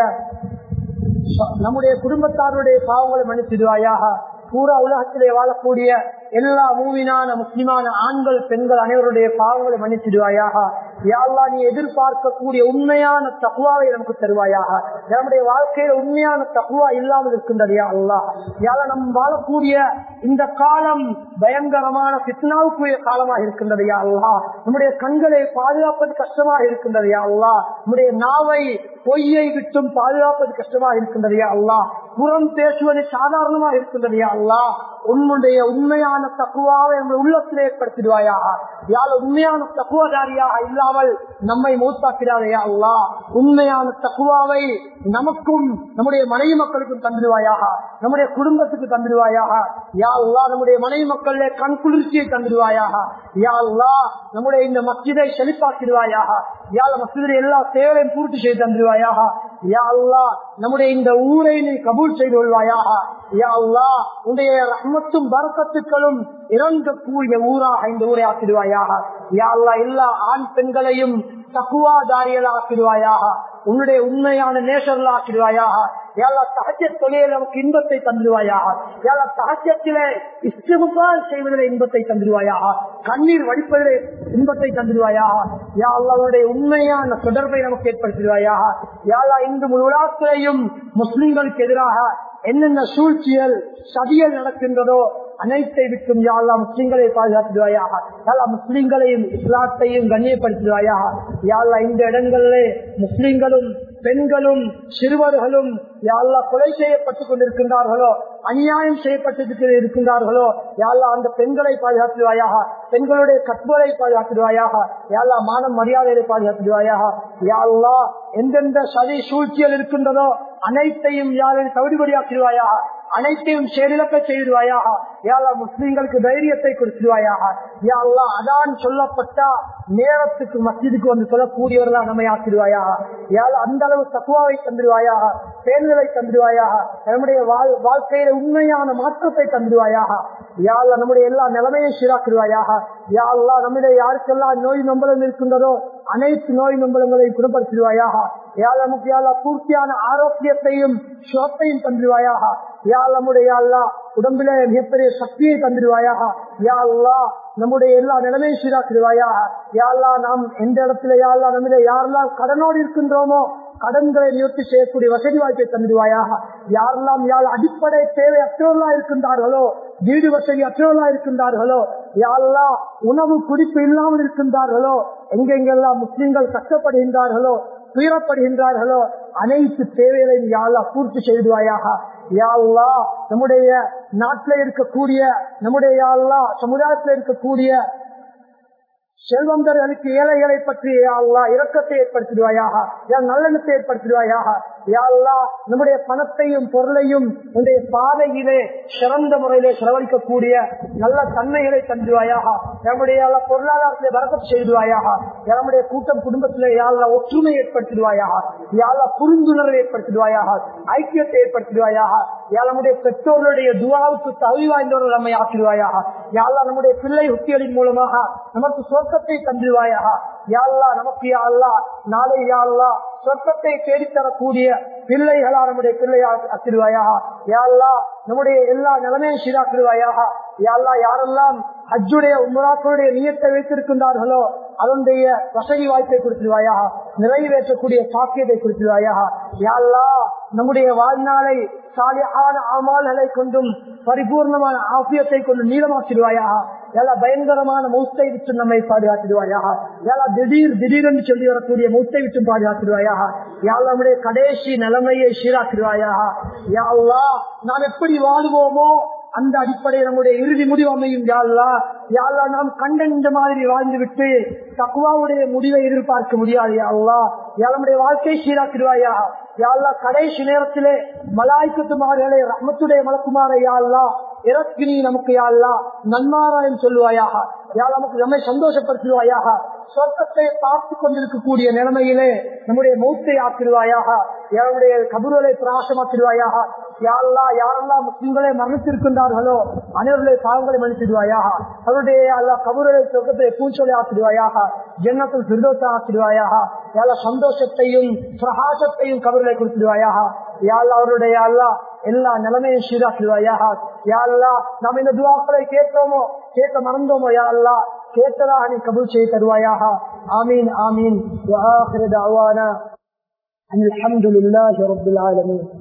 நம்முடைய குடும்பத்தாருடைய பாவங்களை மன்னிச்சிடுவாயாக பூரா உலகத்திலே வாழக்கூடிய எல்லா மூவினான முஸ்லிமான ஆண்கள் பெண்கள் அனைவருடைய பாவங்களை மன்னிச்சிடுவாயாக யாழ்லா நீ எதிர்பார்க்கக்கூடிய உண்மையான தகுவாவை நமக்கு தருவாயாக நம்முடைய வாழ்க்கையில உண்மையான தகுவா இல்லாமல் இருக்கின்றது யா அல்லா யாழ நம் வாழக்கூடிய இந்த காலம் பயங்கரமான பித்னாவுக்குரிய காலமாக இருக்கின்றது யா அல்லா நம்முடைய கண்களை பாதுகாப்பது கஷ்டமாக இருக்கின்றது யா அல்லா நம்முடைய நாவை பொய்யை விட்டும் பாதுகாப்பது கஷ்டமாக இருக்கின்றது யா அல்லா புறம் பேசுவது சாதாரணமாக இருக்கின்றது யா அல்லா உன்னுடைய உண்மையான தக்குவாவை நம்முடைய உள்ளத்தில் ஏற்படுத்திடுவாயாக யாழ் உண்மையான தக்குவதாரியாக இல்லாமல் நம்மை மூத்தாக்கிறாரையா அல்லா உண்மையான தக்குவாவை நமக்கும் நம்முடைய மனைவி மக்களுக்கும் தந்துடுவாயாக நம்முடைய குடும்பத்துக்கு தந்துடுவாயாக யா அல்லா நம்முடைய மனைவி மக்களே கண் குளிர்ச்சியை தந்துடுவாயாக யா அல்லா நம்முடைய இந்த மஸ்ஜிதை செழிப்பாக்கிடுவாயாக யாழ் மஸ்ஜிதில் எல்லா தேவையும் பூர்த்தி செய்து தந்துடுவாயாக யா அல்லா நம்முடைய இந்த ஊரை நீ கபூல் செய்து கொள்வாயாக யா அல்லா உன்னுடைய ரஹ்மத்தும் பரக்கத்துக்களும் இறங்கக்கூடிய ஊராக இந்த ஊரை ஆக்கிடுவாயாக யா அல்லா எல்லா ஆண் பெண்களையும் தக்குவாதாரிகள் ஆக்கிடுவாயாக உன்னுடைய உண்மையான நேசர்கள் ஆக்கிடுவாயாக எல்லா சகஜ தொழிலில் நமக்கு இன்பத்தை தந்துடுவாயாக எல்லா சகஜத்திலே இஷ்டமுக்கால் செய்வதில் இன்பத்தை தந்துடுவாயாக கண்ணீர் வடிப்பதிலே இன்பத்தை தந்துடுவாயாக யா அல்லாவுடைய உண்மையான தொடர்பை நமக்கு ஏற்படுத்திடுவாயாக யாழா இன்று முழுவதும் முஸ்லிம்களுக்கு எதிராக என்னென்ன சூழ்ச்சியல் சதியல் நடக்கின்றதோ அனைத்தை விட்டும் யாழ்லா முஸ்லிம்களை பாதுகாத்துடுவாயாக யாழ்லா முஸ்லிம்களையும் இஸ்லாத்தையும் கண்ணியப்படுத்துவாயாக யாழ்லா இந்த இடங்களிலே முஸ்லிம்களும் பெண்களும் சிறுவர்களும் யாழ்லா கொலை செய்யப்பட்டுக் கொண்டிருக்கின்றார்களோ அநியாயம் செய்யப்பட்டு இருக்கின்றார்களோ யாழ்லா அந்த பெண்களை பாதுகாத்துவாயாக பெண்களுடைய கற்புகளை பாதுகாத்துடுவாயாக யாழ்லா மானம் மரியாதையை பாதுகாத்துடுவாயாக யாழ்லா எந்தெந்த சதி சூழ்ச்சியில் இருக்கின்றதோ அனைத்தையும் யாரை தவிடுபடியாக்கிடுவாயாக அனைத்தையும் செயலிழக்க செய்திருவாயாக யாழ்லா முஸ்லீம்களுக்கு தைரியத்தை கொடுத்துருவாயாக யாழ்லா அதான் சொல்லப்பட்ட நேரத்துக்கு மஸ்ஜிதுக்கு வந்து சொல்லக்கூடியவர்களா நம்மை ஆக்கிடுவாயாக யாழ் அந்த அளவு தக்குவாவை தந்துடுவாயாக பேர்களை தந்துடுவாயாக நம்முடைய வாழ்க்கையில உண்மையான மாற்றத்தை தந்துடுவாயாக யாழ்லா நம்முடைய எல்லா நிலைமையும் சீராக்கிடுவாயாக யாழ்லா நம்முடைய யாருக்கெல்லாம் நோய் நம்பலம் இருக்கின்றதோ அனைத்து நோய் நம்பலங்களையும் குணப்படுத்திடுவாயாக யாழ் நமக்கு யாழா பூர்த்தியான ஆரோக்கியத்தையும் சுகத்தையும் தந்துடுவாயாக யாழ் நம்முடைய யாழ்லா உடம்பில மிகப்பெரிய சக்தியை தந்துடுவாயாக யாழ்லா நம்முடைய எல்லா நிலைமையும் சீராக்கிடுவாயாக யாழ்லா நாம் எந்த இடத்துல யாழ்லா நம்முடைய யாரெல்லாம் கடனோடு இருக்கின்றோமோ கடன்களை நிவர்த்தி செய்யக்கூடிய வசதி வாய்ப்பை தந்துடுவாயாக யாரெல்லாம் யாழ் அடிப்படை தேவை அற்றவர்களா இருக்கின்றார்களோ வீடு வசதி அற்றவர்களா இருக்கின்றார்களோ யாரெல்லாம் உணவு குடிப்பு இல்லாமல் இருக்கின்றார்களோ எங்கெங்கெல்லாம் முஸ்லிம்கள் கஷ்டப்படுகின்றார்களோ துயரப்படுகின்றார்களோ அனைத்து தேவைகளையும் யாழ்லா பூர்த்தி செய்துவாயாக யாழ்லா நம்முடைய நாட்டில் இருக்கக்கூடிய நம்முடைய யாழ்லா சமுதாயத்தில் இருக்கக்கூடிய செல்வந்தர்களுக்கு ஏழைகளை பற்றி யாழ்லா இரக்கத்தை ஏற்படுத்திடுவாயாக யார் நல்லெண்ணத்தை ஏற்படுத்திடுவாயாக யாழ்லா நம்முடைய பணத்தையும் பொருளையும் உன்னுடைய பாதையிலே சிறந்த முறையிலே செலவழிக்கக்கூடிய நல்ல தன்மைகளை தந்துவாயாக நம்முடைய பொருளாதாரத்திலே வரக்கத்து செய்துவாயாக நம்முடைய கூட்டம் குடும்பத்திலே யாழ்லா ஒற்றுமை ஏற்படுத்திடுவாயாக யாழ்லா புரிந்துணர்வை ஏற்படுத்திடுவாயாக ஐக்கியத்தை ஏற்படுத்திடுவாயாக யாழ் நம்முடைய பெற்றோர்களுடைய துவாவுக்கு தகுதி வாய்ந்தவர்கள் நம்மை ஆக்கிடுவாயாக யாழ்லா நம்முடைய பிள்ளை உத்திகளின் மூலமாக நமக்கு சொர்க்கத்தை தந்துவாயாக யாழ்லா நமக்கு யாழ்லா நாளை யாழ்லா சொர்க்கத்தை தேடித்தரக்கூடிய பிள்ளைகளா நம்முடைய பிள்ளையா அத்திடுவாயாக யாழ்லா நம்முடைய எல்லா நிலைமையும் சீராக்கிடுவாயாக யாழ்லா யாரெல்லாம் ஹஜ்ஜுடைய உமராக்களுடைய நியத்தை வைத்திருக்கின்றார்களோ அதனுடைய வசதி வாய்ப்பை கொடுத்துருவாயாக நிறைவேற்றக்கூடிய சாக்கியத்தை கொடுத்துருவாயாக யாழ்லா நம்முடைய வாழ்நாளை சாலியான அமால்களை கொண்டும் பரிபூர்ணமான ஆசியத்தை கொண்டு நீளமாக்கிடுவாயாக எல்லா பயங்கரமான மௌத்தை விட்டு நம்மை பாதுகாத்திடுவாயாக எல்லா திடீர் திடீரென்று சொல்லி வரக்கூடிய மௌத்தை விட்டு பாதுகாத்திடுவாயாக யாழ் நம்முடைய கடைசி நிலைமையை சீராக்கிடுவாயாக யாழ்லா நாம் எப்படி வாழுவோமோ அந்த அடிப்படையில் நம்முடைய இறுதி முடிவு அமையும் யாழ்லா யாழ்லா நாம் கண்ட மாதிரி வாழ்ந்து விட்டு தக்குவாவுடைய முடிவை எதிர்பார்க்க முடியாது யாழ்லா நம்முடைய வாழ்க்கை சீராக்கிடுவாயா யாழ்லா கடைசி நேரத்திலே மலாய்க்கத்துமார்களே ரஹமத்துடைய மலக்குமார யாழ்லா இறக்கி நீ நமக்கு யாழ்லா நன்மாராயம் சொல்லுவாயாக யாழ் நமக்கு நம்மை சந்தோஷப்படுத்துவாயாக சொர்க்கத்தை பார்த்து கொண்டிருக்கக்கூடிய நிலைமையிலே நம்முடைய மௌத்தை ஆக்கிடுவாயாக யாருடைய கபுர்களை பிரகாசமாக்கிடுவாயாக யாரெல்லா யாரெல்லாம் முஸ்லிம்களை மரணித்திருக்கின்றார்களோ அனைவருடைய பாவங்களை மன்னித்திடுவாயாக அவருடைய எல்லா கபுர்களை சொர்க்கத்தை பூஞ்சொலை ஆக்கிடுவாயாக ஜன்னத்தில் சிறுதோத்தை ஆக்கிடுவாயாக யாழ சந்தோஷத்தையும் பிரகாசத்தையும் கபர்களை கொடுத்துடுவாயாக யாழ் அவருடைய அல்லா எல்லா நிலைமையும் சீராக்கிடுவாயாக யாழ்லா நாம் இந்த துவாக்களை கேட்டோமோ கேட்க மறந்தோமோ யாழ்லா கேட்டதாக நீ கபூல் செய்து தருவாயாக ஆமீன் ஆமீன் الحمد لله رب العالمين